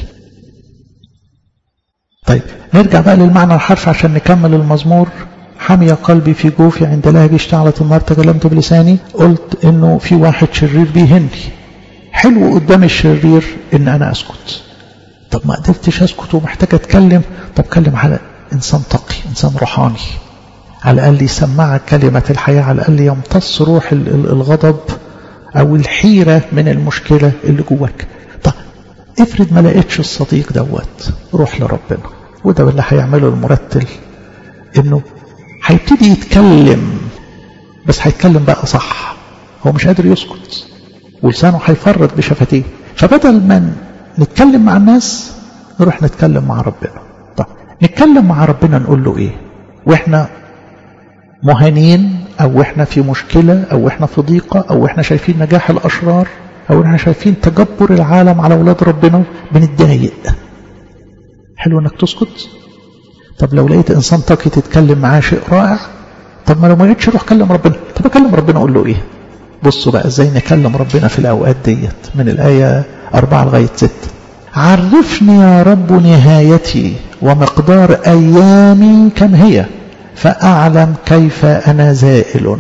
طيب نرجع بقى للمعنى الحرف عشان نكمل المزمور حمي قلبي في جوفي عند لهجي اشتعلت النار تكلمت بلساني قلت انه في واحد شرير بيهني حلو قدام الشرير ان انا اسكت طب ما قدرتش اسكت ومحتاج اتكلم طب كلم على انسان تقي انسان روحاني على الاقل يسمعك كلمه الحياه على الاقل يمتص روح الغضب او الحيره من المشكله اللي جواك طب افرض ما لقيتش الصديق دوت روح لربنا وده اللي هيعمله المرتل انه هيبتدي يتكلم بس هيتكلم بقى صح هو مش قادر يسكت ولسانه هيفرط بشفتيه فبدل ما نتكلم مع الناس نروح نتكلم مع ربنا طب نتكلم مع ربنا نقول له ايه واحنا مهانين او احنا في مشكلة او احنا في ضيقة او احنا شايفين نجاح الاشرار او احنا شايفين تجبر العالم على اولاد ربنا بنتضايق حلو انك تسكت طب لو لقيت انسان تقي تتكلم معاه شيء رائع طب ما لو ما لقيتش روح كلم ربنا طب اكلم ربنا اقول له ايه بصوا بقى ازاي نكلم ربنا في الاوقات ديت من الايه أربعة لغاية ستة عرفني يا رب نهايتي ومقدار أيامي كم هي فأعلم كيف أنا زائل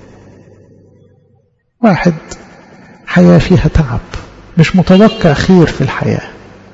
واحد حياة فيها تعب مش متوقع خير في الحياة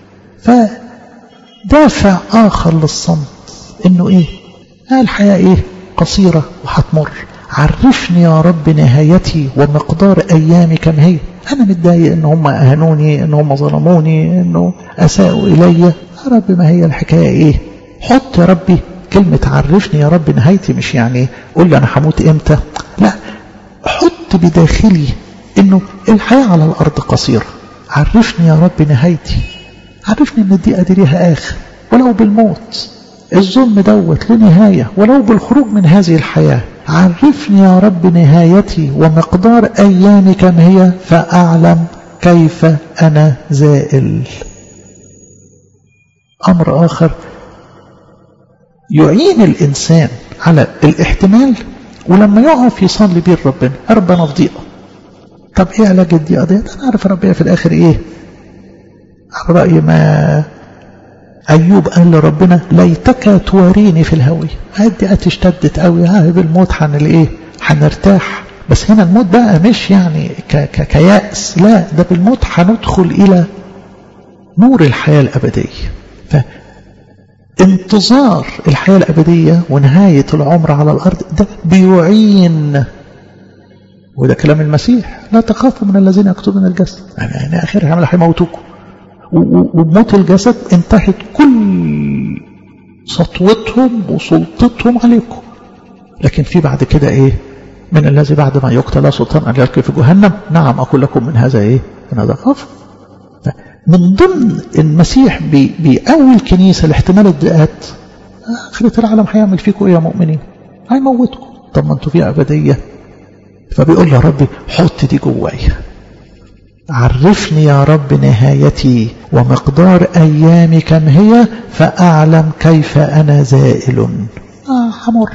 فدافع آخر للصمت إنه إيه الحياة إيه قصيرة وهتمر عرفني يا رب نهايتي ومقدار أيامي كم هي أنا متضايق إن هم أهانوني إن هم ظلموني إنه أساءوا إلي يا رب ما هي الحكاية إيه حط يا ربي كلمة عرفني يا رب نهايتي مش يعني قول لي أنا هموت إمتى لا حط بداخلي إنه الحياة على الأرض قصيرة عرفني يا رب نهايتي عرفني إن الدقيقة دي ليها آخر ولو بالموت الظلم دوت له نهاية ولو بالخروج من هذه الحياة عرفني يا رب نهايتي ومقدار أيامي كم هي فأعلم كيف أنا زائل أمر آخر يعين الإنسان على الاحتمال ولما يقف يصلي بيه ربنا ربنا في ضيقة طب ايه علاج الضيقة ديت انا عارف ربنا في الاخر ايه على رأي ما أيوب قال لربنا ليتك تواريني في الهوية الضيقة اشتدت قوي ها بالموت حن الايه هنرتاح بس هنا الموت بقى مش يعني ك ك كيأس لا ده بالموت هندخل إلى نور الحياة الأبدية فانتظار الحياة الأبدية ونهاية العمر على الأرض ده بيعين وده كلام المسيح لا تخافوا من الذين يقتلون الجسد يعني آخرها عمل هيموتوكم وبموت الجسد انتهت كل سطوتهم وسلطتهم عليكم لكن في بعد كده ايه من الذي بعد ما يقتل سلطان أن يلقي في جهنم نعم أقول لكم من هذا ايه من هذا خاف من ضمن المسيح بي بيقوي الكنيسة لاحتمال الدقات آخرة العالم هيعمل فيكم ايه يا مؤمنين هيموتكم طب ما انتوا في أبدية فبيقول يا ربي حط دي جوايا عرفني يا رب نهايتي ومقدار أيامي كم هي فأعلم كيف أنا زائل آه حمر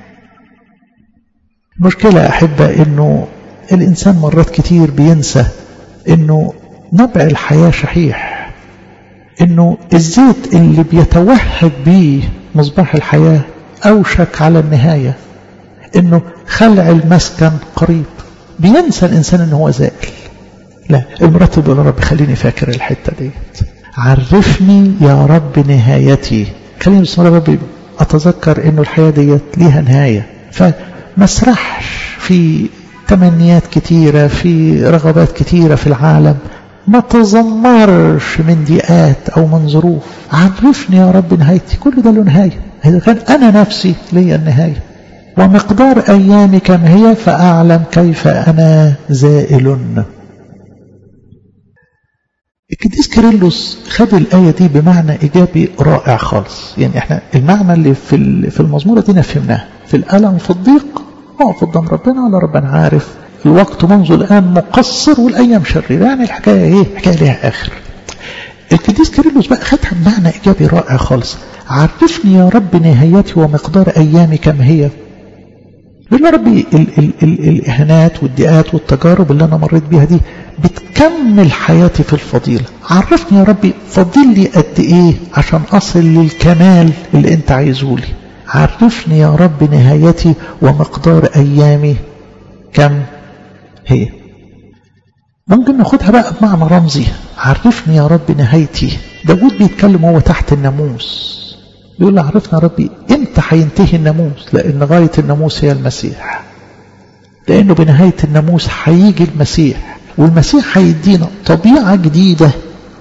مشكلة أحبة أنه الإنسان مرات كتير بينسى أنه نبع الحياة شحيح أنه الزيت اللي بيتوهج بيه مصباح الحياة أوشك على النهاية أنه خلع المسكن قريب بينسى الإنسان أنه هو زائل لا المرتب يقول يا رب خليني فاكر الحتة ديت عرفني يا رب نهايتي خليني بسم الله ربي أتذكر أنه الحياة ديت ليها نهاية فما اسرحش في تمنيات كتيرة في رغبات كتيرة في العالم ما تزمرش من ضيقات أو من ظروف عرفني يا رب نهايتي كل ده له نهاية إذا كان أنا نفسي لي النهاية ومقدار أيامي كم هي فأعلم كيف أنا زائل القديس كيرلس خد الآية دي بمعنى إيجابي رائع خالص يعني احنا المعنى اللي في في المزمورة دي فهمناه في الألم في الضيق اقف قدام ربنا على ربنا عارف الوقت منذ الآن مقصر والأيام شريرة يعني الحكاية إيه حكاية ليها آخر القديس كيرلس بقى خدها بمعنى إيجابي رائع خالص عرفني يا رب نهايتي ومقدار أيامي كم هي يقول يا ربي ال ال ال الإهانات والضيقات والتجارب اللي أنا مريت بيها دي بتكمل حياتي في الفضيلة عرفني يا ربي فاضل لي قد إيه عشان أصل للكمال اللي أنت عايزه لي عرفني يا رب نهايتي ومقدار أيامي كم هي ممكن ناخدها بقى بمعنى رمزي عرفني يا رب نهايتي داود بيتكلم هو تحت الناموس يقول له عرفنا يا ربي امتى هينتهي الناموس لان غاية الناموس هي المسيح لانه بنهاية الناموس هيجي المسيح والمسيح هيدينا طبيعة جديدة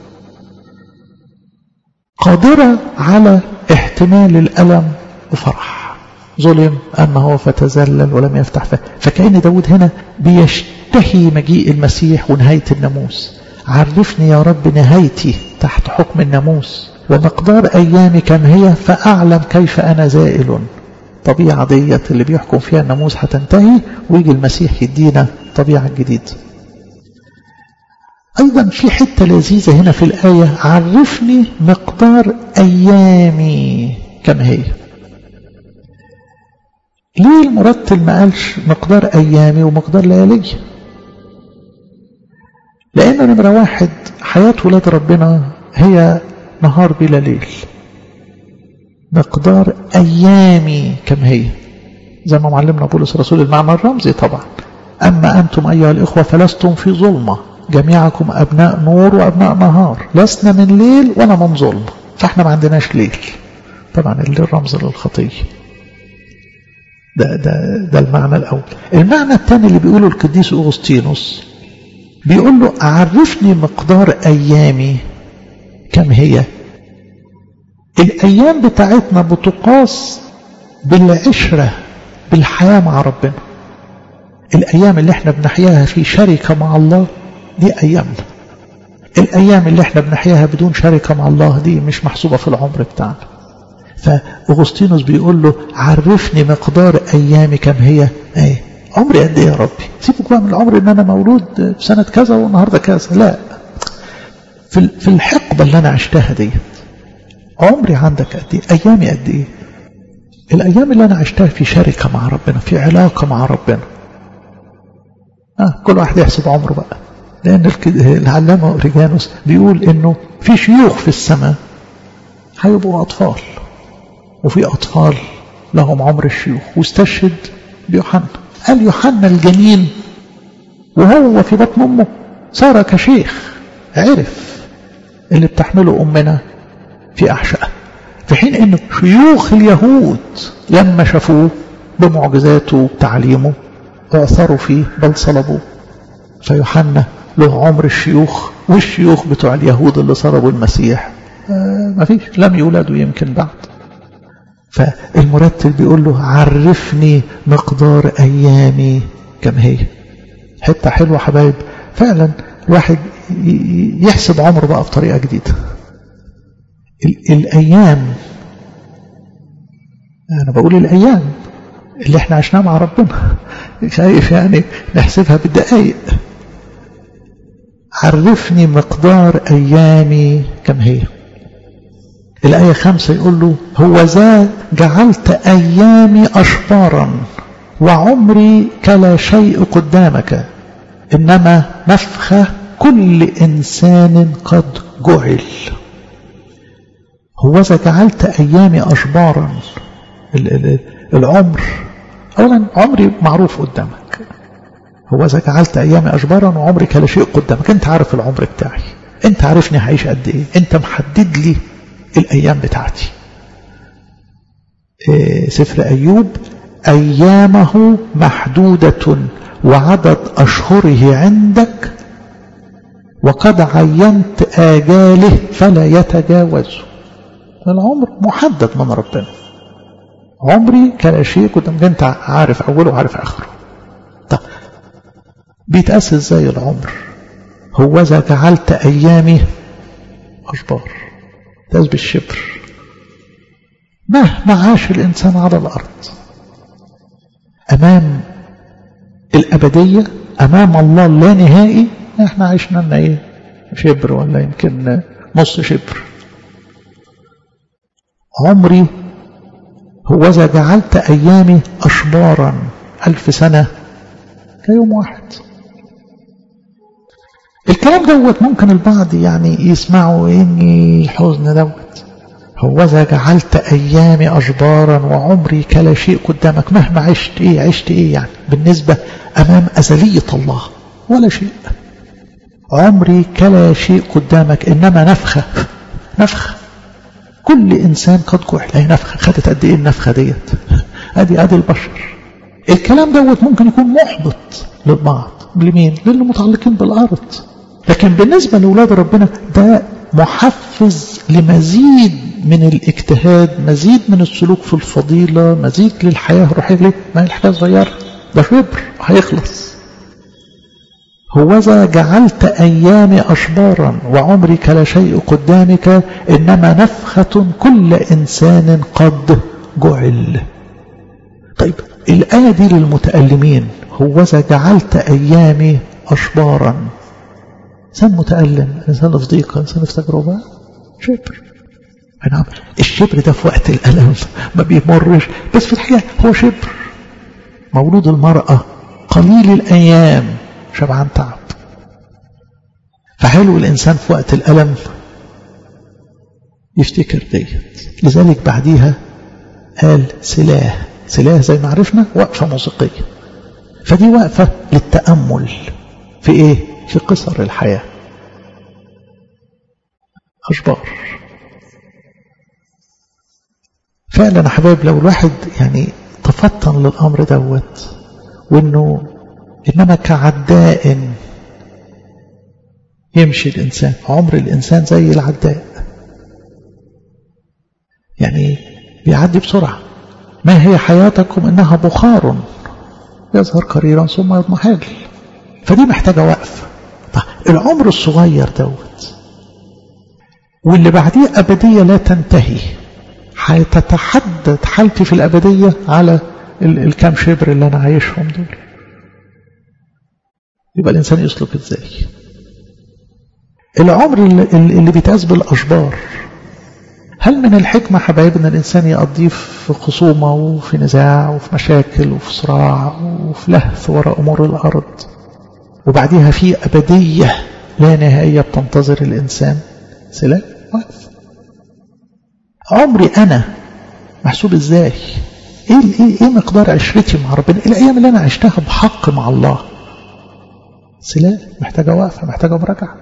قادرة على احتمال الألم وفرح ظلم أما هو فتزلل ولم يفتح فيه فكأن داود هنا بيشتهي مجيء المسيح ونهاية الناموس عرفني يا رب نهايتي تحت حكم الناموس ومقدار أيامي كم هي فأعلم كيف أنا زائل طبيعة ديت اللي بيحكم فيها الناموس هتنتهي ويجي المسيح يدينا طبيعة جديدة أيضا في حتة لذيذة هنا في الآية عرفني مقدار أيامي كم هي ليه المرتل ما قالش مقدار أيامي ومقدار ليالي لأنه نمرة واحد حياة ولاد ربنا هي نهار بلا ليل مقدار أيامي كم هي زي ما معلمنا بولس رسول المعنى الرمزي طبعا أما أنتم أيها الإخوة فلستم في ظلمة جميعكم أبناء نور وأبناء نهار لسنا من ليل ولا من ظلم فإحنا ما عندناش ليل طبعا الليل رمز للخطية ده, ده, ده المعنى الأول المعنى الثاني اللي بيقوله القديس أغسطينوس بيقول له عرفني مقدار أيامي كم هي الأيام بتاعتنا بتقاس بالعشرة بالحياة مع ربنا الأيام اللي احنا بنحياها في شركة مع الله دي أيامنا الأيام اللي احنا بنحياها بدون شركة مع الله دي مش محسوبة في العمر بتاعنا فأغسطينوس بيقول له عرفني مقدار أيامي كم هي ايه عمري قد ايه يا ربي سيبك بقى من العمر ان انا مولود في سنة كذا والنهاردة كذا لا في في الحقبة اللي انا عشتها ديت عمري عندك قد ايه ايامي قد ايه الايام اللي انا عشتها في شركة مع ربنا في علاقة مع ربنا آه كل واحد يحسب عمره بقى لان العلامة اوريجانوس بيقول انه في شيوخ في السماء هيبقوا اطفال وفي اطفال لهم عمر الشيوخ واستشهد بيوحنا قال يوحنا الجنين وهو في بطن امه صار كشيخ عرف اللي بتحمله امنا في احشائها في حين ان شيوخ اليهود لما شافوه بمعجزاته وبتعليمه اعثروا فيه بل صلبوه فيوحنا له عمر الشيوخ والشيوخ بتوع اليهود اللي صلبوا المسيح آه ما فيش لم يولدوا يمكن بعد فالمرتب بيقول له عرفني مقدار أيامي كم هي حتة حلوة حبايب فعلا الواحد يحسب عمره بقى بطريقة جديدة الأيام أنا بقول الأيام اللي احنا عشناها مع ربنا شايف يعني نحسبها بالدقايق عرفني مقدار أيامي كم هي الآية خمسة يقول له هو ذا جعلت أيامي أشبارا وعمري كلا شيء قدامك إنما نفخة كل إنسان قد جعل هو ذا جعلت أيامي أشبارا العمر أولا عمري معروف قدامك هو ذا جعلت أيامي أشبارا وعمري كلا شيء قدامك أنت عارف العمر بتاعي أنت عارفني هعيش قد إيه أنت محدد لي الأيام بتاعتي إيه سفر أيوب أيامه محدودة وعدد أشهره عندك وقد عينت آجاله فلا يتجاوز العمر محدد من ربنا عمري كان شيء كنت انت عارف أوله وعارف آخره طب بيتقاس ازاي العمر هو إذا جعلت أيامي أشبار تاز بالشبر مهما عاش الإنسان على الأرض أمام الأبدية أمام الله لا نهائي احنا عشنا لنا ايه شبر ولا يمكن نص شبر عمري هوذا جعلت أيامي أشبارا ألف سنة كيوم واحد الكلام دوت ممكن البعض يعني يسمعوا إني الحزن دوت هوذا جعلت أيامي أشبارا وعمري كلا شيء قدامك مهما عشت إيه عشت إيه يعني بالنسبة أمام أزلية الله ولا شيء عمري كلا شيء قدامك إنما نفخة نفخة كل إنسان قد جوع لا نفخة خدت قد إيه النفخة ديت أدي أدي البشر الكلام دوت ممكن يكون محبط للبعض لمين؟ للي متعلقين بالأرض لكن بالنسبة لأولاد ربنا ده محفز لمزيد من الاجتهاد مزيد من السلوك في الفضيلة مزيد للحياة الروحية ليه؟ ما هي الحياة صغيرة ده شبر هيخلص هوذا جعلت أيامي أشبارا وعمري كلا شيء قدامك إنما نفخة كل إنسان قد جعل طيب الآية دي للمتألمين هوذا جعلت أيامي أشبارا إنسان متألم إنسان في ضيقة إنسان في تجربة شبر نعم الشبر ده في وقت الألم ما بيمرش بس في الحقيقة هو شبر مولود المرأة قليل الأيام شبعان تعب فحلو الإنسان في وقت الألم يفتكر ديت لذلك بعديها قال سلاه سلاه زي ما عرفنا وقفة موسيقية فدي وقفة للتأمل في إيه؟ في قصر الحياة أشبار فعلا يا حبايب لو الواحد يعني تفطن للأمر دوت وإنه إنما كعداء يمشي الإنسان عمر الإنسان زي العداء يعني بيعدي بسرعة ما هي حياتكم إنها بخار يظهر قريرا ثم يضمحل فدي محتاجة وقف طيب العمر الصغير دوت واللي بعديه أبدية لا تنتهي هتتحدد حالتي في الأبدية على الكام شبر اللي أنا عايشهم دول يبقى الإنسان يسلك إزاي العمر اللي, اللي بيتقاس بالأشبار هل من الحكمة حبايبنا الإنسان يقضيه في خصومة وفي نزاع وفي مشاكل وفي صراع وفي لهث وراء أمور الأرض وبعديها في أبدية لا نهائية بتنتظر الإنسان سلام واقف عمري أنا محسوب إزاي إيه, إيه, إيه مقدار عشرتي مع ربنا إيه الأيام اللي أنا عشتها بحق مع الله سلام محتاجة وقفة محتاجة مراجعة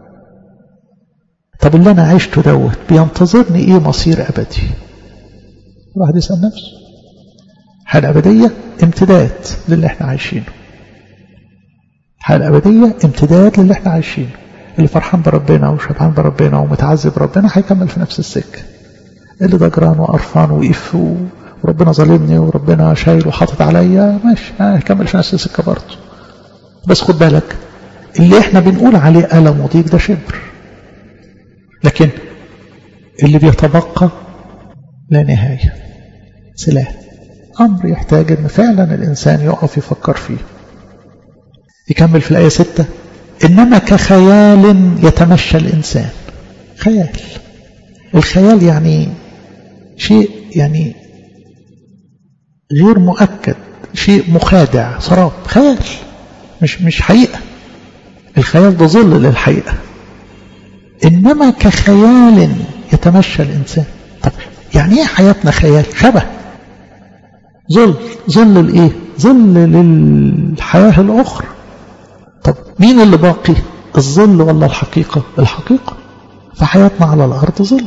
طب اللي أنا عشته دوت بينتظرني إيه مصير أبدي الواحد يسأل نفسه حال أبدية امتداد للي احنا عايشينه حال أبدية امتداد للي احنا عايشينه اللي فرحان بربنا وشبعان بربنا ومتعذب ربنا هيكمل في نفس السكة اللي ضجران وقرفان وقف وربنا ظالمني وربنا شايل وحاطط عليا ماشي هيكمل في نفس السكة برضه بس خد بالك اللي احنا بنقول عليه ألم وضيق ده شبر لكن اللي بيتبقى لا نهاية سلاح أمر يحتاج أن فعلا الإنسان يقف يفكر فيه يكمل في الآية ستة إنما كخيال يتمشى الإنسان خيال الخيال يعني شيء يعني غير مؤكد شيء مخادع سراب خيال مش مش حقيقة الخيال ده ظل للحقيقة إنما كخيال يتمشى الإنسان طب يعني إيه حياتنا خيال شبه ظل ظل الإيه ظل للحياة الأخرى طب مين اللي باقي الظل ولا الحقيقة الحقيقة فحياتنا على الأرض ظل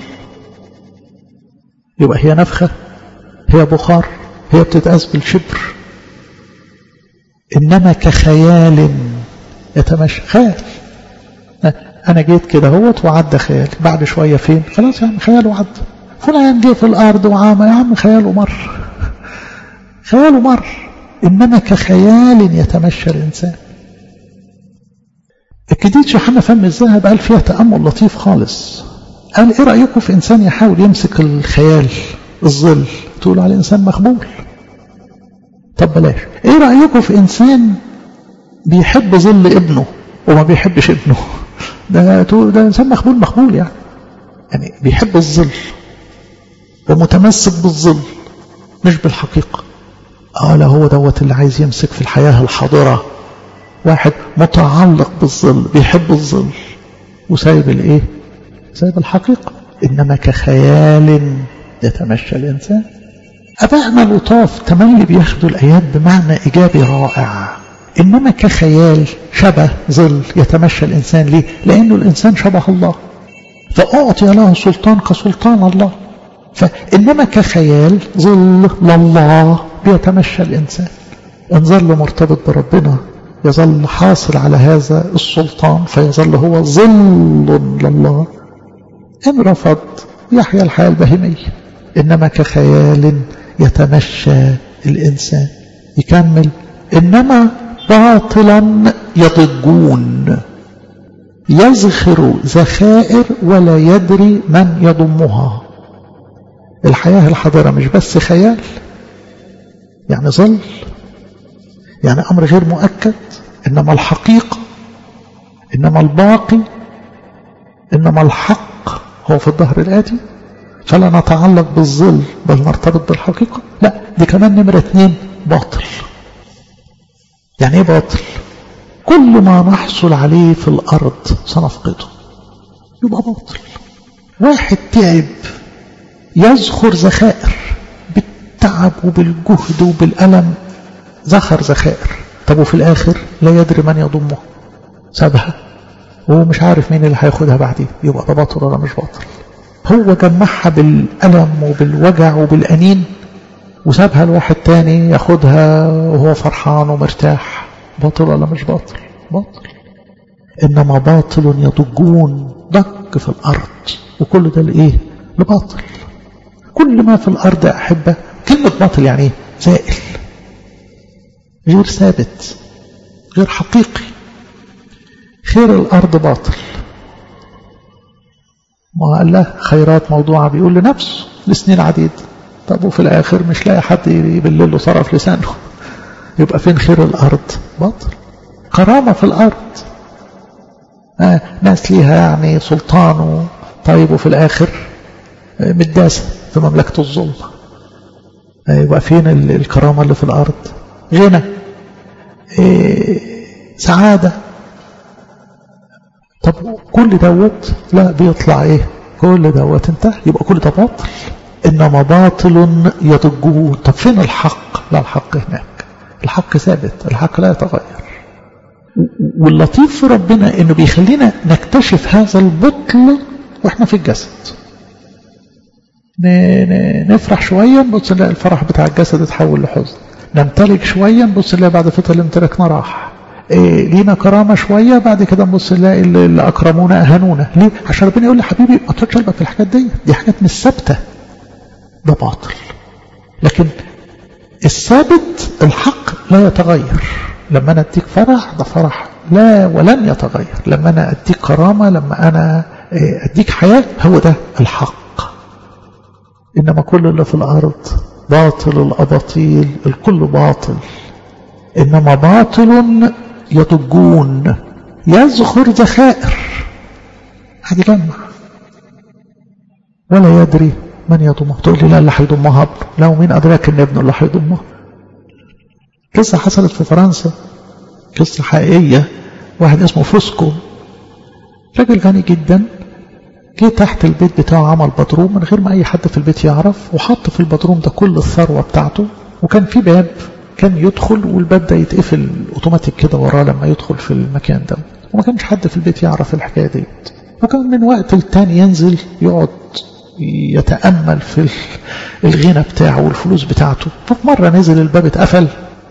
يبقى هي نفخة هي بخار هي بتتقاس بالشبر إنما كخيال يتمشى خيال أنا جيت كده هوت وعدى خيال بعد شوية فين خلاص يا عم خيال وعدى فلان جه في الأرض وعام يا عم خياله مر خياله مر إنما كخيال يتمشى الإنسان الجديد شحنة فم الذهب قال فيها تأمل لطيف خالص قال ايه رأيكم في انسان يحاول يمسك الخيال الظل تقولوا على انسان مخبول طب بلاش ايه رأيكم في انسان بيحب ظل ابنه وما بيحبش ابنه ده ده انسان مخبول مخبول يعني يعني بيحب الظل ومتمسك بالظل مش بالحقيقة اه لا هو دوت اللي عايز يمسك في الحياة الحاضرة واحد متعلق بالظل بيحب الظل وسايب الايه سايب الحقيقة انما كخيال يتمشى الانسان ابائنا لطاف تملي بياخدوا الايات بمعنى ايجابي رائع انما كخيال شبه ظل يتمشى الانسان ليه لانه الانسان شبه الله فاعطي له سلطان كسلطان الله فانما كخيال ظل لله بيتمشى الانسان ان ظل مرتبط بربنا يظل حاصل على هذا السلطان فيظل هو ظل لله إن رفض يحيا الحياة البهيمية إنما كخيال يتمشى الإنسان يكمل إنما باطلا يضجون يزخر ذخائر ولا يدري من يضمها الحياة الحاضرة مش بس خيال يعني ظل يعني أمر غير مؤكد إنما الحقيقة إنما الباقي إنما الحق هو في الظهر الآتي فلا نتعلق بالظل بل نرتبط بالحقيقة لا دي كمان نمرة اثنين باطل يعني ايه باطل كل ما نحصل عليه في الأرض سنفقده يبقى باطل واحد تعب يزخر ذخائر بالتعب وبالجهد وبالألم زخر ذخائر طب وفي الآخر لا يدري من يضمه سابها وهو مش عارف مين اللي هياخدها بعدين يبقى ده باطل ولا مش باطل هو جمعها بالألم وبالوجع وبالأنين وسابها لواحد تاني ياخدها وهو فرحان ومرتاح باطل ولا مش باطل باطل إنما باطل يضجون ضج في الأرض وكل ده لإيه لباطل كل ما في الأرض أحبة كلمة باطل يعني إيه زائل غير ثابت غير حقيقي خير الأرض باطل ما قال له خيرات موضوعة بيقول لنفسه لسنين عديد طب وفي الآخر مش لاقي حد يبلل له طرف لسانه يبقى فين خير الأرض باطل كرامة في الأرض آه ناس ليها يعني سلطان طيب وفي الآخر مداسة في مملكة الظلم آه يبقى فين الكرامة اللي في الأرض غنى إيه سعادة طب كل دوت لا بيطلع ايه كل دوت انتهى يبقى كل ده باطل انما باطل يضجون طب فين الحق لا الحق هناك الحق ثابت الحق لا يتغير واللطيف في ربنا انه بيخلينا نكتشف هذا البطل واحنا في الجسد نفرح شوية نبص نلاقي الفرح بتاع الجسد اتحول لحزن نمتلك شوية نبص نلاقي بعد فترة الامتلاكنا راح إيه لينا كرامة شوية بعد كده نبص نلاقي اللي أكرمونا أهانونا ليه؟ عشان ربنا يقول لي حبيبي ما تحطش قلبك في الحاجات دي دي حاجات مش ثابتة ده باطل لكن الثابت الحق لا يتغير لما أنا أديك فرح ده فرح لا ولن يتغير لما أنا أديك كرامة لما أنا أديك حياة هو ده الحق إنما كل اللي في الأرض باطل الأباطيل الكل باطل إنما باطل يضجون يزخر ذخائر هتجمع ولا يدري من يضمه تقول لي لا اللي هيضمها ابنه لا ومين أدراك إن ابنه اللي هيضمها قصة حصلت في فرنسا قصة حقيقية واحد اسمه فوسكو راجل غني جدا جه تحت البيت بتاعه عمل بدروم من غير ما أي حد في البيت يعرف وحط في البدروم ده كل الثروة بتاعته وكان في باب كان يدخل والباب ده يتقفل اوتوماتيك كده وراه لما يدخل في المكان ده وما كانش حد في البيت يعرف الحكاية ديت وكان من وقت للتاني ينزل يقعد يتأمل في الغنى بتاعه والفلوس بتاعته ففي مرة نزل الباب اتقفل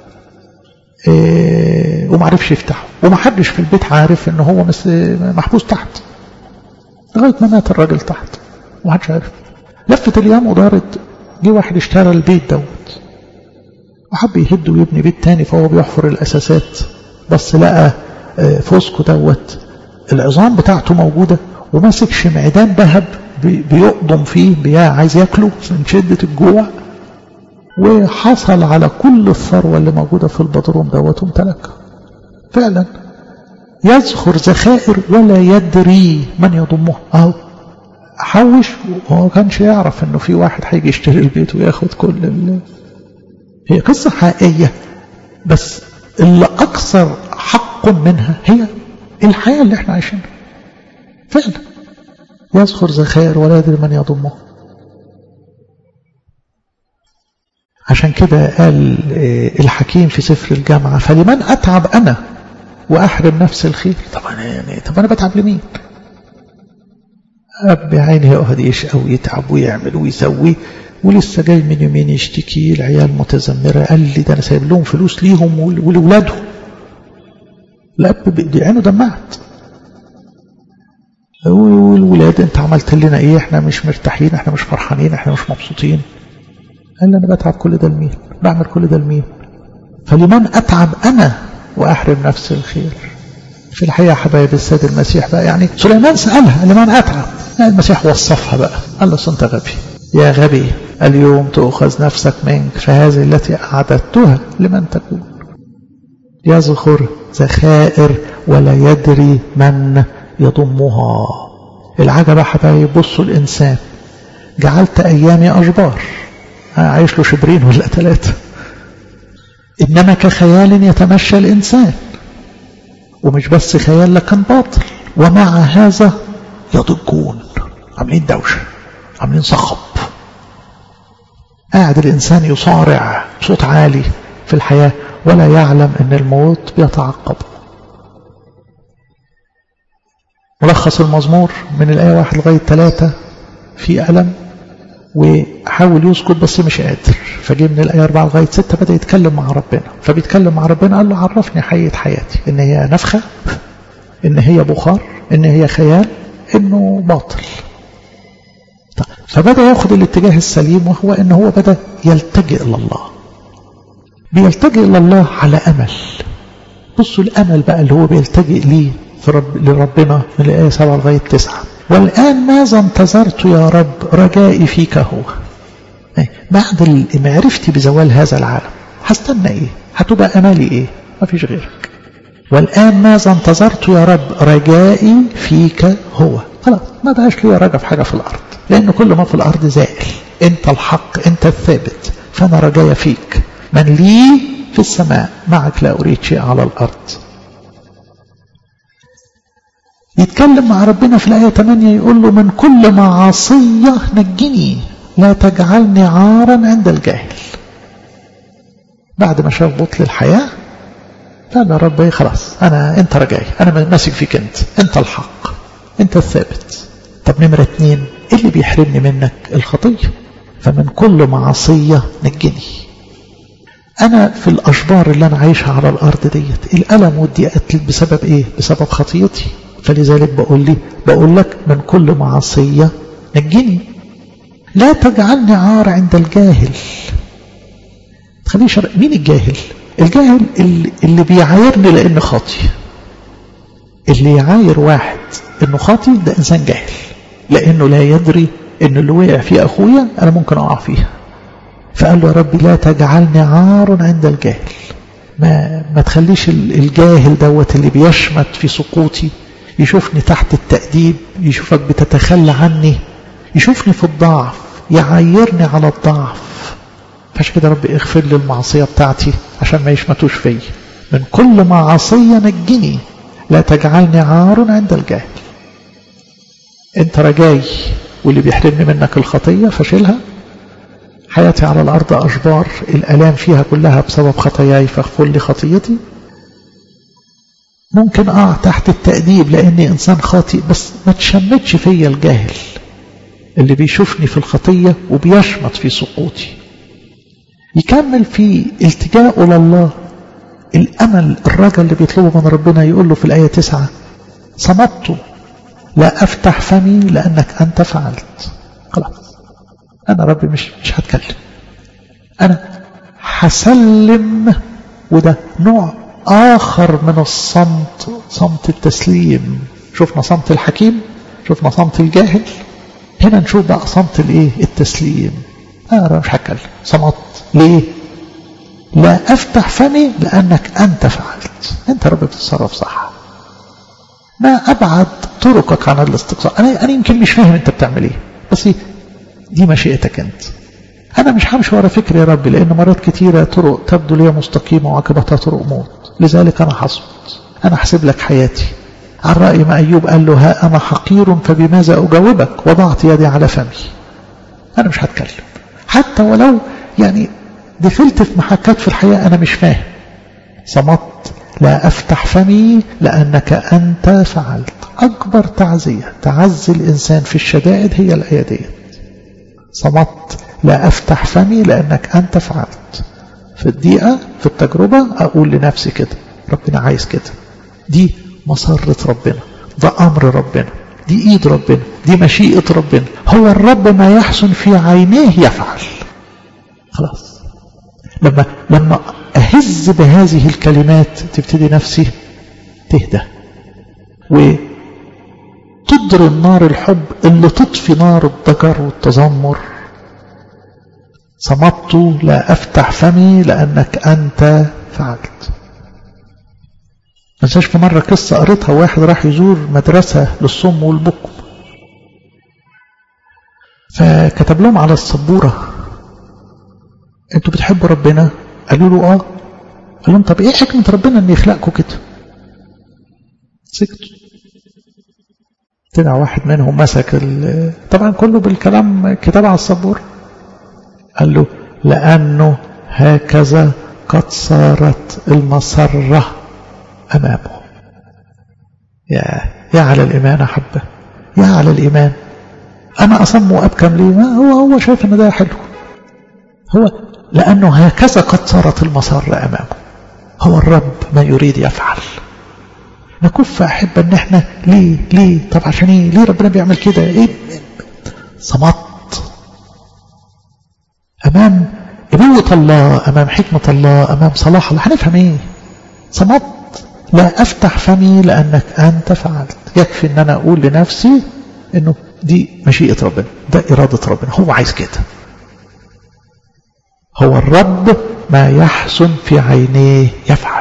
إيه ومعرفش يفتحه ومحدش في البيت عارف ان هو محبوس تحت لغاية ما مات الراجل تحت ومحدش عارف لفت الايام ودارت جه واحد اشترى البيت دوت وحب يهد ويبني بيت تاني فهو بيحفر الاساسات بس لقى فوسكو دوت العظام بتاعته موجودة وماسك شمعدان ذهب بيقضم فيه بيا عايز ياكله من شدة الجوع وحصل على كل الثروة اللي موجودة في البدروم دوت وامتلكها فعلا يزخر ذخائر ولا يدري من يضمه اهو حوش وهو ما كانش يعرف انه في واحد هيجي يشتري البيت وياخد كل ال... هي قصة حقيقية بس اللي أكثر حق منها هي الحياة اللي احنا عايشينها فعلا يذخر ذخائر ولا يدري من يضمه عشان كده قال الحكيم في سفر الجامعة فلمن أتعب أنا وأحرم نفس الخير طب أنا يعني طب أنا بتعب لمين أب عيني يقعد يشقى ويتعب ويعمل ويسوي ولسه جاي من يومين يشتكي العيال متذمرة قال لي ده أنا سايب لهم فلوس ليهم ولولادهم الأب عينه دمعت والولاد انت عملت لنا ايه احنا مش مرتاحين احنا مش فرحانين احنا مش مبسوطين قال لي انا بتعب كل ده لمين بعمل كل ده لمين فلمن اتعب انا واحرم نفسي الخير في الحقيقه حبايب السيد المسيح بقى يعني سليمان سالها لمن اتعب المسيح وصفها بقى قال له انت غبي يا غبي اليوم تؤخذ نفسك منك فهذه التي اعددتها لمن تكون يزخر ذخائر ولا يدري من يضمها العجب يا حبايب بصوا الإنسان جعلت أيامي أشبار عايش له شبرين ولا ثلاثة إنما كخيال يتمشى الإنسان ومش بس خيال لكن باطل ومع هذا يضجون عاملين دوشة عاملين صخب قاعد الإنسان يصارع بصوت عالي في الحياة ولا يعلم أن الموت بيتعقبه ملخص المزمور من الآية واحد لغاية ثلاثة في ألم وحاول يسكت بس مش قادر فجه من الآية أربعة لغاية ستة بدأ يتكلم مع ربنا فبيتكلم مع ربنا قال له عرفني حقيقة حياتي إن هي نفخة إن هي بخار إن هي خيال إنه باطل فبدأ ياخد الاتجاه السليم وهو إن هو بدأ يلتجئ إلى الله بيلتجئ إلى الله على أمل بصوا الأمل بقى اللي هو بيلتجئ ليه رب لربنا من الآية 7 لغاية 9 والآن ماذا انتظرت يا رب رجائي فيك هو بعد معرفتي بزوال هذا العالم هستنى ايه هتبقى امالي ايه ما فيش غيرك والآن ماذا انتظرت يا رب رجائي فيك هو خلاص ما بقاش لي رجا في حاجة في الأرض لأن كل ما في الأرض زائل أنت الحق أنت الثابت فأنا رجايا فيك من لي في السماء معك لا أريد شيء على الأرض يتكلم مع ربنا في الآية 8 يقول له من كل معاصية نجني لا تجعلني عارا عند الجاهل بعد ما شاف بطل الحياة قال يا رب خلاص أنا أنت رجاي أنا ماسك فيك أنت أنت الحق أنت الثابت طب نمرة اتنين إيه اللي بيحرمني منك الخطية فمن كل معصية نجني أنا في الأشبار اللي أنا عايشها على الأرض ديت الألم والضيقات بسبب إيه بسبب خطيتي فلذلك بقول لي بقول لك من كل معصية نجني لا تجعلني عار عند الجاهل تخليش مين الجاهل الجاهل اللي, اللي بيعايرني لأن خاطي اللي يعاير واحد انه خاطي ده انسان جاهل لانه لا يدري ان اللي وقع فيه اخويا انا ممكن اقع فيها فقال له يا ربي لا تجعلني عار عند الجاهل ما ما تخليش الجاهل دوت اللي بيشمت في سقوطي يشوفني تحت التأديب يشوفك بتتخلى عني يشوفني في الضعف يعايرني على الضعف فعشان كده ربي اغفر لي المعصية بتاعتي عشان ما يشمتوش فيا من كل معصية نجني لا تجعلني عار عند الجاهل انت رجاي واللي بيحرمني منك الخطية فشلها حياتي على الأرض أشبار الألام فيها كلها بسبب خطاياي فاغفر لي خطيتي ممكن أقع تحت التأديب لأني إنسان خاطئ بس ما تشمتش فيا الجاهل اللي بيشوفني في الخطية وبيشمت في سقوطي يكمل في التجاءه لله الأمل الرجل اللي بيطلبه من ربنا يقول له في الآية تسعة صمت لا أفتح فمي لأنك أنت فعلت خلاص أنا ربي مش مش هتكلم أنا هسلم وده نوع آخر من الصمت صمت التسليم شفنا صمت الحكيم شفنا صمت الجاهل هنا نشوف بقى صمت الايه التسليم انا مش هتكلم صمت ليه لا افتح فمي لانك انت فعلت انت رب بتتصرف صح ما ابعد طرقك عن الاستقصاء انا انا يمكن مش فاهم انت بتعمل ايه بس دي مشيئتك انت انا مش همشي ورا فكري يا ربي لان مرات كتيره طرق تبدو لي مستقيمه وعاقبتها طرق موت لذلك انا حصمت انا احسب لك حياتي عن رأي ما أيوب قال له ها أنا حقير فبماذا أجاوبك وضعت يدي على فمي أنا مش هتكلم حتى ولو يعني دخلت في محكات في الحياة أنا مش فاهم صمت لا أفتح فمي لأنك أنت فعلت أكبر تعزية تعزي الإنسان في الشدائد هي الآية ديت صمت لا أفتح فمي لأنك أنت فعلت في الدقيقة في التجربة أقول لنفسي كده ربنا عايز كده دي مسرة ربنا ده أمر ربنا دي إيد ربنا دي مشيئة ربنا هو الرب ما يحسن في عينيه يفعل خلاص لما لما أهز بهذه الكلمات تبتدي نفسي تهدى وتضر النار الحب اللي تطفي نار الضجر والتذمر صمت لا أفتح فمي لأنك أنت فعلت منساش في مرة قصة قريتها واحد راح يزور مدرسة للصم والبكم فكتب لهم على السبورة انتوا بتحبوا ربنا قالوا له اه قال لهم طب ايه حكمة ربنا ان يخلقكم كده سكتوا طلع واحد منهم مسك طبعا كله بالكلام كتاب على السبورة قال له لأنه هكذا قد صارت المسرة أمامه يا يا على الإيمان أحبه يا على الإيمان أنا أصم وأبكم ليه هو هو شايف أن ده حلو هو لأنه هكذا قد صارت المسار أمامه هو الرب ما يريد يفعل نكف أحب أن احنا ليه ليه طب عشان ايه ليه ربنا بيعمل كده ايه صمت أمام قوة الله أمام حكمة الله أمام صلاح الله هنفهم ايه صمت لا أفتح فمي لأنك أنت فعلت يكفي أن أنا أقول لنفسي أنه دي مشيئة ربنا ده إرادة ربنا هو عايز كده هو الرب ما يحسن في عينيه يفعل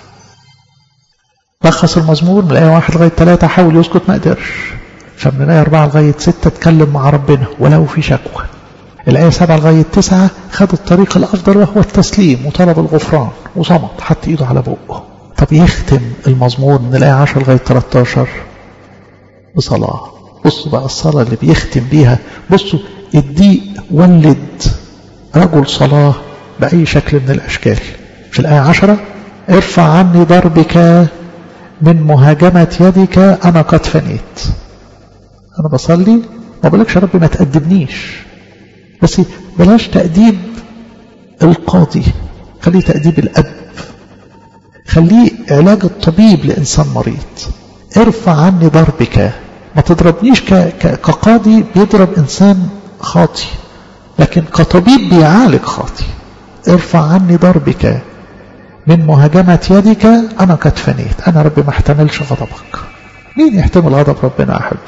لخص المزمور من الآية واحد لغاية ثلاثة حاول يسكت ما قدرش فمن الآية أربعة لغاية ستة اتكلم مع ربنا ولو في شكوى الآية سبعة لغاية تسعة خد الطريق الأفضل وهو التسليم وطلب الغفران وصمت حط إيده على بقه طب يختم المزمور من الآية 10 لغاية 13 بصلاة بصوا بقى الصلاة اللي بيختم بيها بصوا الضيق ولد رجل صلاة بأي شكل من الأشكال في الآية 10 ارفع عني ضربك من مهاجمة يدك أنا قد فنيت أنا بصلي ما بقولكش يا رب ما تأدبنيش بس بلاش تأديب القاضي خليه تأديب الأب خليه علاج الطبيب لإنسان مريض ارفع عني ضربك ما تضربنيش كقاضي بيضرب إنسان خاطي لكن كطبيب بيعالج خاطي ارفع عني ضربك من مهاجمة يدك أنا قد فنيت أنا ربي ما احتملش غضبك مين يحتمل غضب ربنا أحب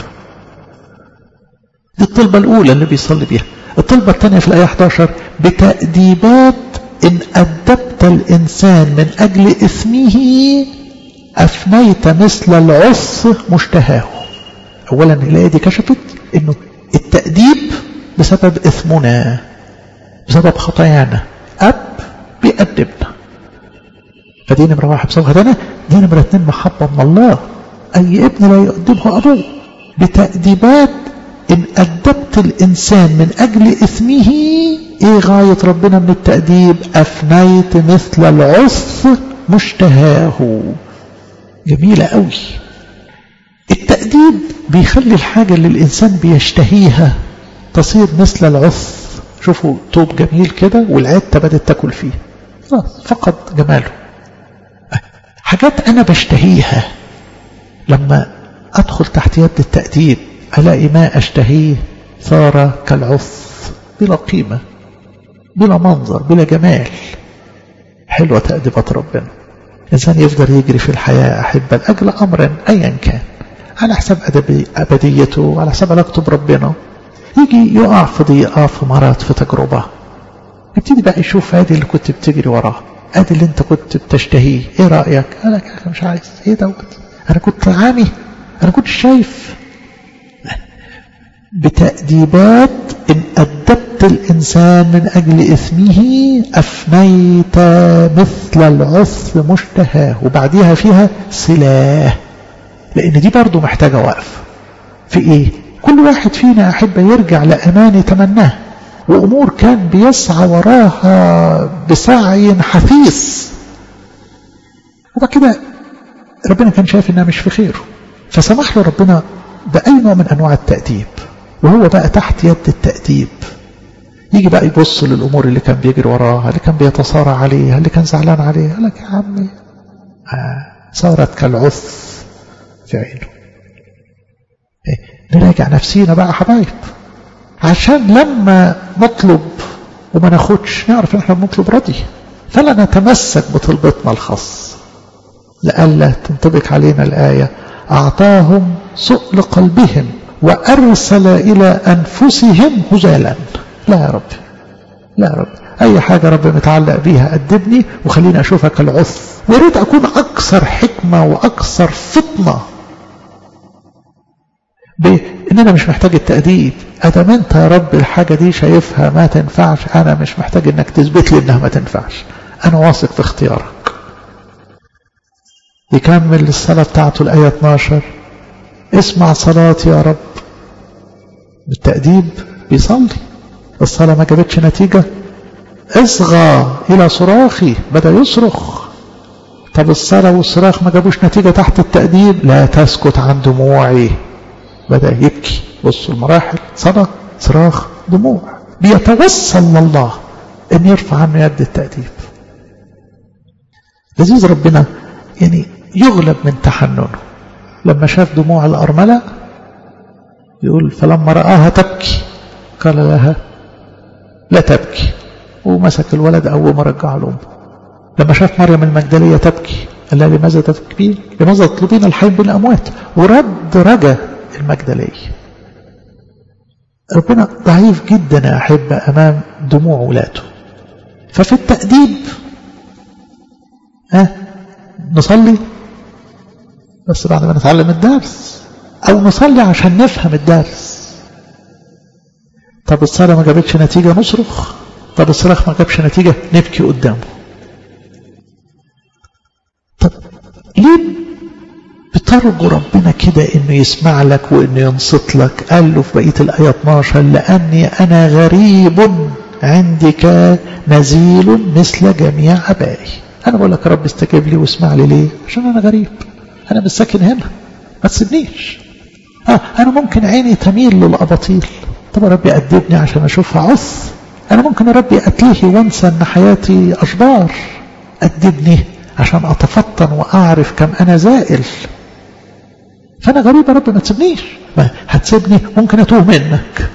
دي الطلبة الأولى اللي بيصلي بيها الطلبة الثانية في الآية 11 بتأديبات إن أدبت الإنسان من أجل إثمه أفنيت مثل العص مشتهاه أولا الآية دي كشفت إنه التأديب بسبب إثمنا بسبب خطايانا أب بيأدبنا فدي نمرة واحد بسبب خطايانا دي نمرة اتنين محبة من الله أي ابن لا يؤدبه أبوه بتأديبات إن أدبت الإنسان من أجل إثمه إيه غاية ربنا من التأديب أفنيت مثل العصف مشتهاه جميلة قوي التأديب بيخلي الحاجة اللي الإنسان بيشتهيها تصير مثل العصف شوفوا توب جميل كده والعدة بدأت تاكل فيه فقد جماله حاجات أنا بشتهيها لما أدخل تحت يد التأديب ألاقي ما أشتهيه صار كالعصف بلا قيمة بلا منظر بلا جمال حلوة تأديبات ربنا الإنسان يفضل يجري في الحياة أحب لأجل أمر أيا كان على حساب أبديته على حساب علاقته بربنا يجي يقع في ضيقة في مرض في تجربة يبتدي بقى يشوف ادي اللي كنت بتجري وراه ادي اللي انت كنت بتشتهيه ايه رأيك قال لك انا مش عايز ايه دوت انا كنت عامي انا كنت شايف بتأديبات إن أدبت الإنسان من أجل إثمه أفنيت مثل العث مشتهاه وبعديها فيها سلاه لأن دي برضو محتاجة وقف في إيه كل واحد فينا أحب يرجع لأمان تمناه وأمور كان بيسعى وراها بسعي حثيث وبعد كده ربنا كان شايف إنها مش في خيره فسمح له ربنا بأي نوع من أنواع التأديب وهو بقى تحت يد التأديب يجي بقى يبص للأمور اللي كان بيجري وراها اللي كان بيتصارع عليها اللي كان زعلان عليها قال لك يا عمي آه صارت كالعث في عينه إيه؟ نراجع نفسينا بقى حبايب عشان لما نطلب وما ناخدش نعرف ان احنا بنطلب رضي فلا نتمسك بطلبتنا الخاص لئلا تنطبق علينا الآية أعطاهم سؤل قلبهم وأرسل إلى أنفسهم هزالا لا يا رب لا يا رب أي حاجة رب متعلق بيها أدبني وخليني أشوفك العث ويريد أكون أكثر حكمة وأكثر فطنة بإن أنا مش محتاج التأديب أدام أنت يا رب الحاجة دي شايفها ما تنفعش أنا مش محتاج إنك تثبت لي إنها ما تنفعش أنا واثق في اختيارك يكمل الصلاة بتاعته الآية 12 اسمع صلاتي يا رب بالتأديب بيصلي الصلاة ما جابتش نتيجة اصغى إلى صراخي بدأ يصرخ طب الصلاة والصراخ ما جابوش نتيجة تحت التأديب لا تسكت عن دموعي بدأ يبكي بصوا المراحل صلاة صراخ دموع بيتوسل لله ان يرفع عنه يد التأديب لذيذ ربنا يعني يغلب من تحننه لما شاف دموع الأرملة يقول فلما رآها تبكي قال لها لا تبكي ومسك الولد أول ما رجع لأمه لما شاف مريم المجدلية تبكي قال لها لماذا تبكين لماذا تطلبين الحي بين الأموات ورد رجا المجدلية ربنا ضعيف جدا يا أحبة أمام دموع ولاده ففي التأديب ها نصلي بس بعد ما نتعلم الدرس أو نصلي عشان نفهم الدرس طب الصلاة ما جابتش نتيجة نصرخ طب الصراخ ما جابش نتيجة نبكي قدامه طب ليه بترجو ربنا كده انه يسمع لك وانه ينصت لك قال له في بقية الآية 12 لأني أنا غريب عندك نزيل مثل جميع أبائي أنا بقول لك يا رب استجيب لي واسمع لي ليه عشان أنا غريب أنا مش ساكن هنا ما تسيبنيش آه أنا ممكن عيني تميل للأباطيل طب يا ربي أدبني عشان أشوفها عث أنا ممكن يا ربي أتلهي وأنسى أن حياتي أشبار أدبني عشان أتفطن وأعرف كم أنا زائل فأنا غريب يا رب ما تسيبنيش هتسيبني ممكن أتوه منك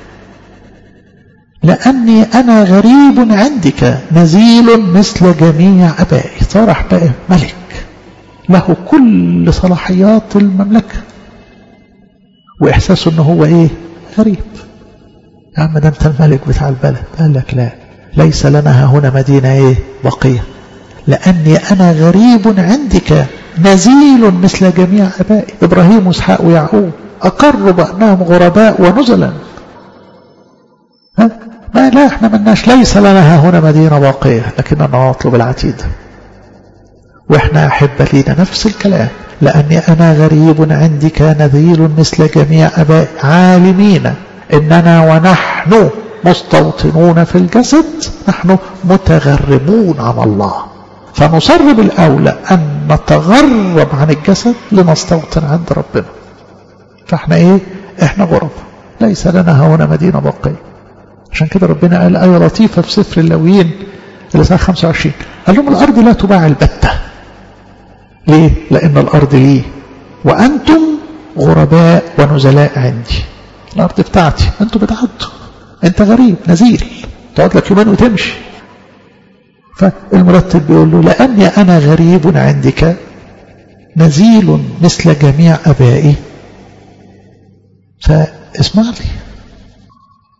لأني أنا غريب عندك نزيل مثل جميع أبائي صرح بقى ملك له كل صلاحيات المملكة وإحساسه أنه هو إيه غريب يا عم ده أنت الملك بتاع البلد قال لك لا ليس لنا هنا مدينة إيه بقية لأني أنا غريب عندك نزيل مثل جميع أبائي إبراهيم وإسحاق ويعقوب أقروا بأنهم غرباء ونزلا ها؟ ما لا احنا ملناش ليس لنا هنا مدينة باقية لكننا نطلب العتيد واحنا أحب لينا نفس الكلام لأني أنا غريب عندك نذيل مثل جميع أبائي عالمين إننا ونحن مستوطنون في الجسد نحن متغربون عن الله فنصر بالأولى أن نتغرب عن الجسد لنستوطن عند ربنا فاحنا ايه احنا غرب ليس لنا هنا مدينة باقية عشان كده ربنا قال آية لطيفة في سفر اللويين الإصحاح 25 قال لهم الأرض لا تباع البتة ليه؟ لأن الأرض لي وأنتم غرباء ونزلاء عندي الأرض بتاعتي أنتم بتعدوا أنت غريب نزيل تقعد لك يومين وتمشي فالمرتب بيقول له لأني أنا غريب عندك نزيل مثل جميع أبائي فاسمع لي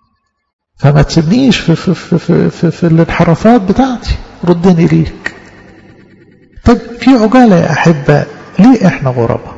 فما تسيبنيش في, في, في, في, في, في الانحرافات بتاعتي ردني ليك طيب في عجالة يا أحبة ليه إحنا غرباء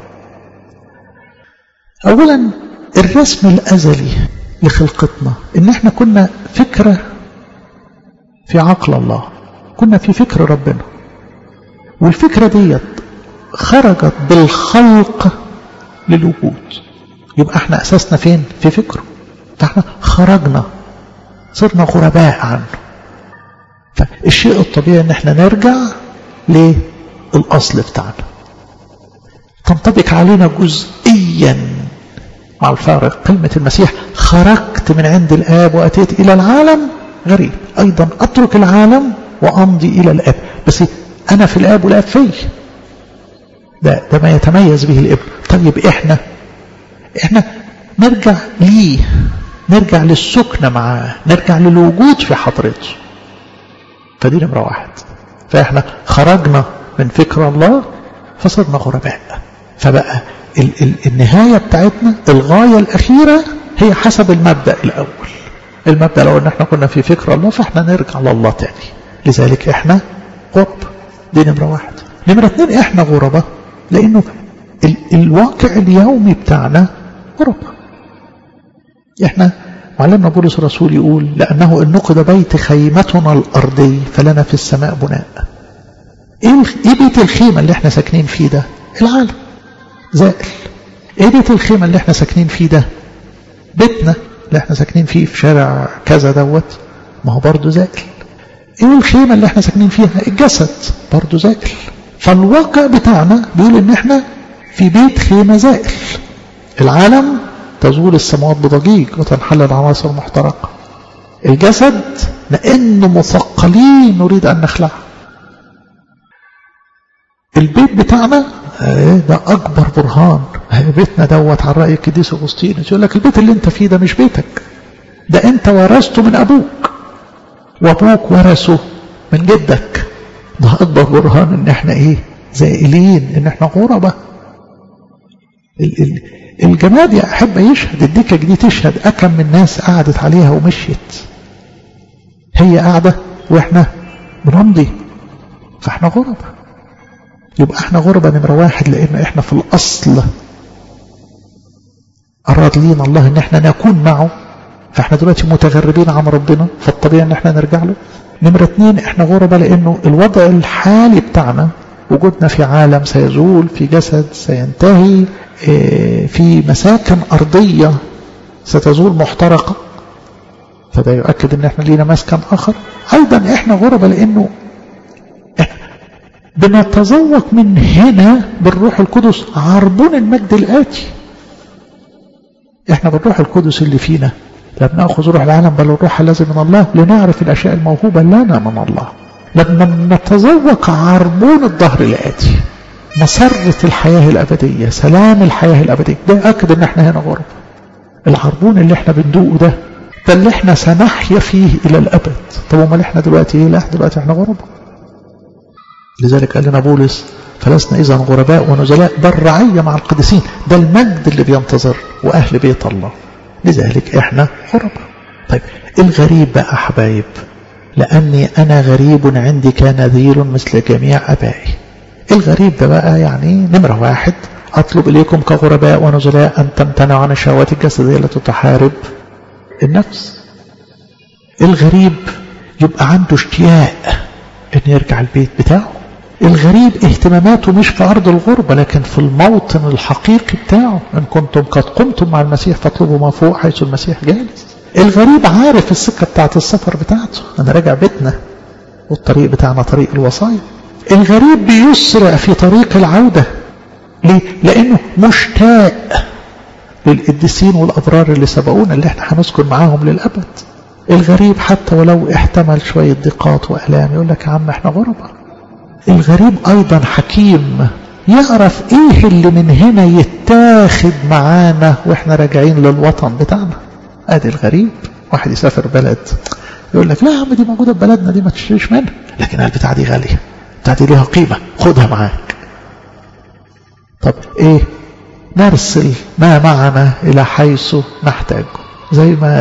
أولا الرسم الأزلي لخلقتنا إن إحنا كنا فكرة في عقل الله كنا في فكر ربنا والفكرة ديت خرجت بالخلق للوجود يبقى احنا أساسنا فين في فكره فاحنا خرجنا صرنا غرباء عنه فالشيء الطبيعي ان احنا نرجع للأصل بتاعنا تنطبق علينا جزئيا مع الفارق كلمة المسيح خرجت من عند الآب وأتيت إلى العالم غريب أيضا أترك العالم وأمضي إلى الآب بس أنا في الآب والآب في ده, ده ما يتميز به الابن طيب إحنا إحنا نرجع ليه نرجع للسكنة معاه نرجع للوجود في حضرته فدي نمرة واحد فإحنا خرجنا من فكر الله فصرنا غرباء فبقى ال ال النهاية بتاعتنا الغاية الأخيرة هي حسب المبدأ الأول المبدأ لو ان احنا كنا في فكر الله فاحنا نرجع لله تاني لذلك احنا غرب دي نمرة واحد نمرة اتنين احنا غربة لانه ال الواقع اليومي بتاعنا غربة احنا معلمنا بولس الرسول يقول لأنه إن نقد بيت خيمتنا الأرضي فلنا في السماء بناء ايه بيت الخيمة اللي احنا ساكنين فيه ده العالم زائل ايه بيت الخيمة اللي احنا ساكنين فيه ده بيتنا اللي احنا ساكنين فيه في شارع كذا دوت ما هو برضه زائل ايه الخيمة اللي احنا ساكنين فيها الجسد برضه زائل فالواقع بتاعنا بيقول ان احنا في بيت خيمة زائل العالم تزول السماوات بضجيج وتنحل العناصر محترقة الجسد لأنه مثقلين نريد أن نخلعه البيت بتاعنا ده أكبر برهان بيتنا دوت على رأي القديس أغسطينوس يقول لك البيت اللي أنت فيه ده مش بيتك ده أنت ورثته من أبوك وأبوك ورثه من جدك ده أكبر برهان إن إحنا إيه زائلين إن إحنا غربة الجماد يا أحب يشهد الدكك دي تشهد أكم من ناس قعدت عليها ومشيت هي قاعدة وإحنا بنمضي فإحنا غربة يبقى احنا غربة نمرة واحد لان احنا في الاصل اراد لينا الله ان احنا نكون معه فاحنا دلوقتي متغربين عن ربنا فالطبيعي ان احنا نرجع له نمرة اتنين احنا غربة لانه الوضع الحالي بتاعنا وجودنا في عالم سيزول في جسد سينتهي في مساكن ارضية ستزول محترقة فده يؤكد ان احنا لينا مسكن اخر ايضا احنا غربة لانه بنتذوق من هنا بالروح القدس عربون المجد الآتي احنا بالروح القدس اللي فينا لم نأخذ روح العالم بل الروح الذي من الله لنعرف الأشياء الموهوبة لنا من الله لما نتذوق عربون الظهر الآتي مسرة الحياة الأبدية سلام الحياة الأبدية ده أكد ان احنا هنا غرب العربون اللي احنا بندوقه ده ده اللي احنا سنحيا فيه إلى الأبد طب امال احنا دلوقتي ايه لا دلوقتي احنا غرب لذلك قال لنا بولس فلسنا إذا غرباء ونزلاء بل رعية مع القديسين ده المجد اللي بينتظر وأهل بيت الله لذلك إحنا غرباء طيب الغريب بقى حبايب لأني أنا غريب عندي كنذير مثل جميع أبائي الغريب ده بقى يعني نمرة واحد أطلب إليكم كغرباء ونزلاء أن تمتنعوا عن الشهوات الجسدية التي تحارب النفس الغريب يبقى عنده اشتياق أن يرجع البيت بتاعه الغريب اهتماماته مش في أرض الغربة لكن في الموطن الحقيقي بتاعه إن كنتم قد قمتم مع المسيح فاطلبوا ما فوق حيث المسيح جالس الغريب عارف السكة بتاعت السفر بتاعته أنا راجع بيتنا والطريق بتاعنا طريق الوصايا الغريب بيسرع في طريق العودة ليه؟ لأنه مشتاق للقديسين والأبرار اللي سبقونا اللي احنا هنسكن معاهم للأبد الغريب حتى ولو احتمل شوية ضيقات وألام يقول لك يا عم احنا غربة الغريب أيضا حكيم يعرف ايه اللي من هنا يتاخد معانا واحنا راجعين للوطن بتاعنا ادي الغريب واحد يسافر بلد يقول لك لا يا عم دي موجودة في بلدنا دي ما تشتريش منها لكن البتاعة دي غالية البتاعة دي ليها قيمة خدها معاك طب ايه نرسل ما معنا الى حيث نحتاجه زي ما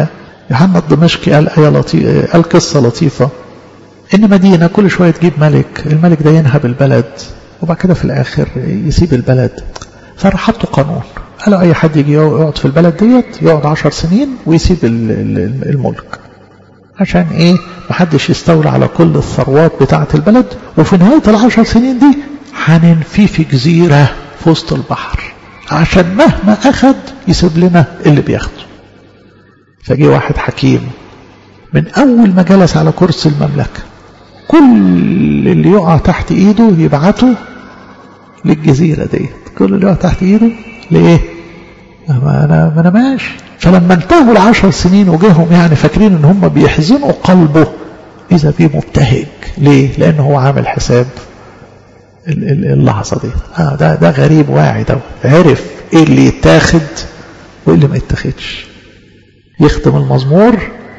يوحنا الدمشقي قال آية لطيفة قال قصة لطيفة إن مدينة كل شوية تجيب ملك الملك ده ينهب البلد وبعد كده في الآخر يسيب البلد فراح حطوا قانون قالوا أي حد يجي يقعد في البلد ديت يقعد عشر سنين ويسيب الملك عشان إيه محدش يستولى على كل الثروات بتاعة البلد وفي نهاية العشر سنين دي هننفيه في جزيرة في وسط البحر عشان مهما أخد يسيب لنا اللي بياخده فجي واحد حكيم من أول ما جلس على كرسي المملكة كل اللي يقع تحت إيده يبعته للجزيرة دي كل اللي يقع تحت إيده لإيه؟ ما أنا ما أنا ماشي فلما انتهوا العشر سنين وجاهم يعني فاكرين إن هم بيحزنوا قلبه إذا بيه مبتهج ليه؟ لأنه هو عامل حساب اللحظة دي آه ده ده غريب واعي ده عرف إيه اللي يتاخد وإيه اللي ما يتاخدش يختم المزمور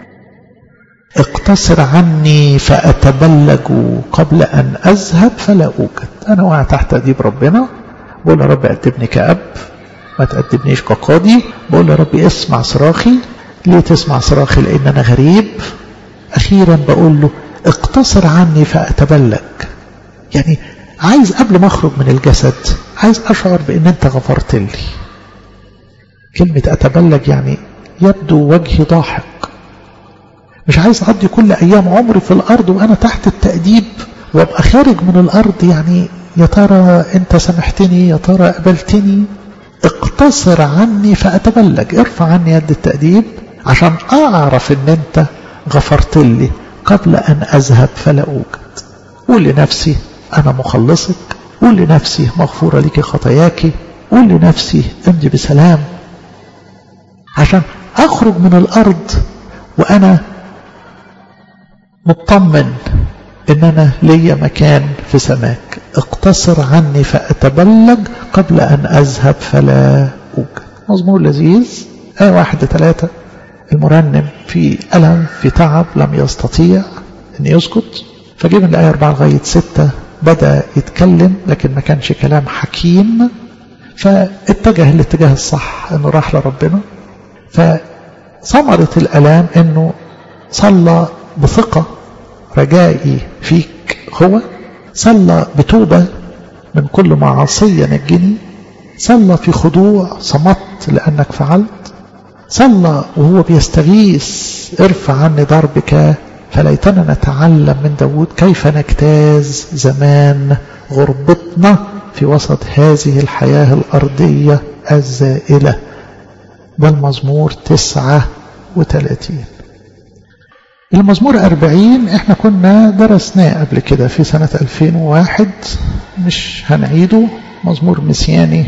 اقتصر عني فأتبلج قبل أن أذهب فلا أوجد أنا واقع تحت أديب ربنا بقول يا رب أدبني كأب ما تأدبنيش كقاضي بقول يا رب اسمع صراخي ليه تسمع صراخي لأن أنا غريب أخيرا بقول له اقتصر عني فأتبلج يعني عايز قبل ما أخرج من الجسد عايز أشعر بأن أنت غفرت لي كلمة أتبلج يعني يبدو وجهي ضاحك مش عايز أقضي كل أيام عمري في الأرض وأنا تحت التأديب وأبقى خارج من الأرض يعني يا ترى أنت سامحتني يا ترى قبلتني اقتصر عني فأتبلج ارفع عني يد التأديب عشان أعرف أن أنت غفرت لي قبل أن أذهب فلا أوجد قول لنفسي أنا مخلصك قول لنفسي مغفورة لك خطاياك قول لنفسي امضي بسلام عشان أخرج من الأرض وأنا مطمن ان انا ليا مكان في سماك اقتصر عني فاتبلج قبل ان اذهب فلا اوجد مزمور لذيذ آية واحد ثلاثة المرنم في ألم في تعب لم يستطيع أن يسكت فجيب من الآية أربعة لغاية ستة بدأ يتكلم لكن ما كانش كلام حكيم فاتجه الاتجاه الصح أنه راح لربنا فثمرة الألام أنه صلى بثقة رجائي فيك هو صلى بتوبة من كل معصية نجني صلى في خضوع صمت لأنك فعلت صلى وهو بيستغيث ارفع عني ضربك فليتنا نتعلم من داود كيف نجتاز زمان غربتنا في وسط هذه الحياة الأرضية الزائلة ده المزمور تسعة وثلاثين المزمور أربعين احنا كنا درسناه قبل كده في سنة 2001 مش هنعيده مزمور مسياني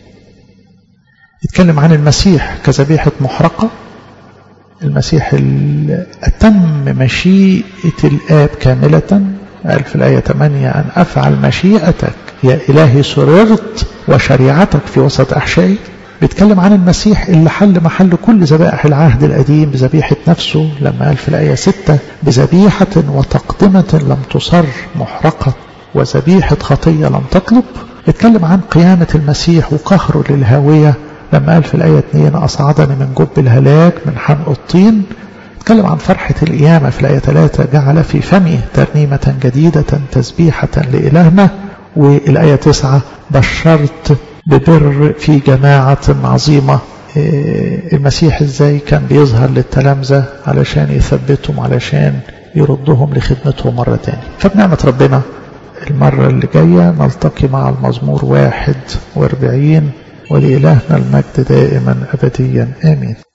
يتكلم عن المسيح كذبيحة محرقة المسيح أتم مشيئة الآب كاملة قال في الآية 8 أن أفعل مشيئتك يا إلهي سررت وشريعتك في وسط أحشائي بيتكلم عن المسيح اللي حل محل كل ذبائح العهد القديم بذبيحة نفسه لما قال في الآية 6 بذبيحة وتقدمة لم تصر محرقة وذبيحة خطية لم تطلب اتكلم عن قيامة المسيح وقهره للهاوية لما قال في الآية 2 أصعدني من جب الهلاك من حمق الطين اتكلم عن فرحة القيامة في الآية 3 جعل في فمي ترنيمة جديدة تسبيحة لإلهنا والآية 9 بشرت ببر في جماعة عظيمة المسيح ازاي كان بيظهر للتلامذة علشان يثبتهم علشان يردهم لخدمتهم مرة تاني فبنعمة ربنا المرة اللي جاية نلتقي مع المزمور واحد واربعين ولإلهنا المجد دائما أبديا آمين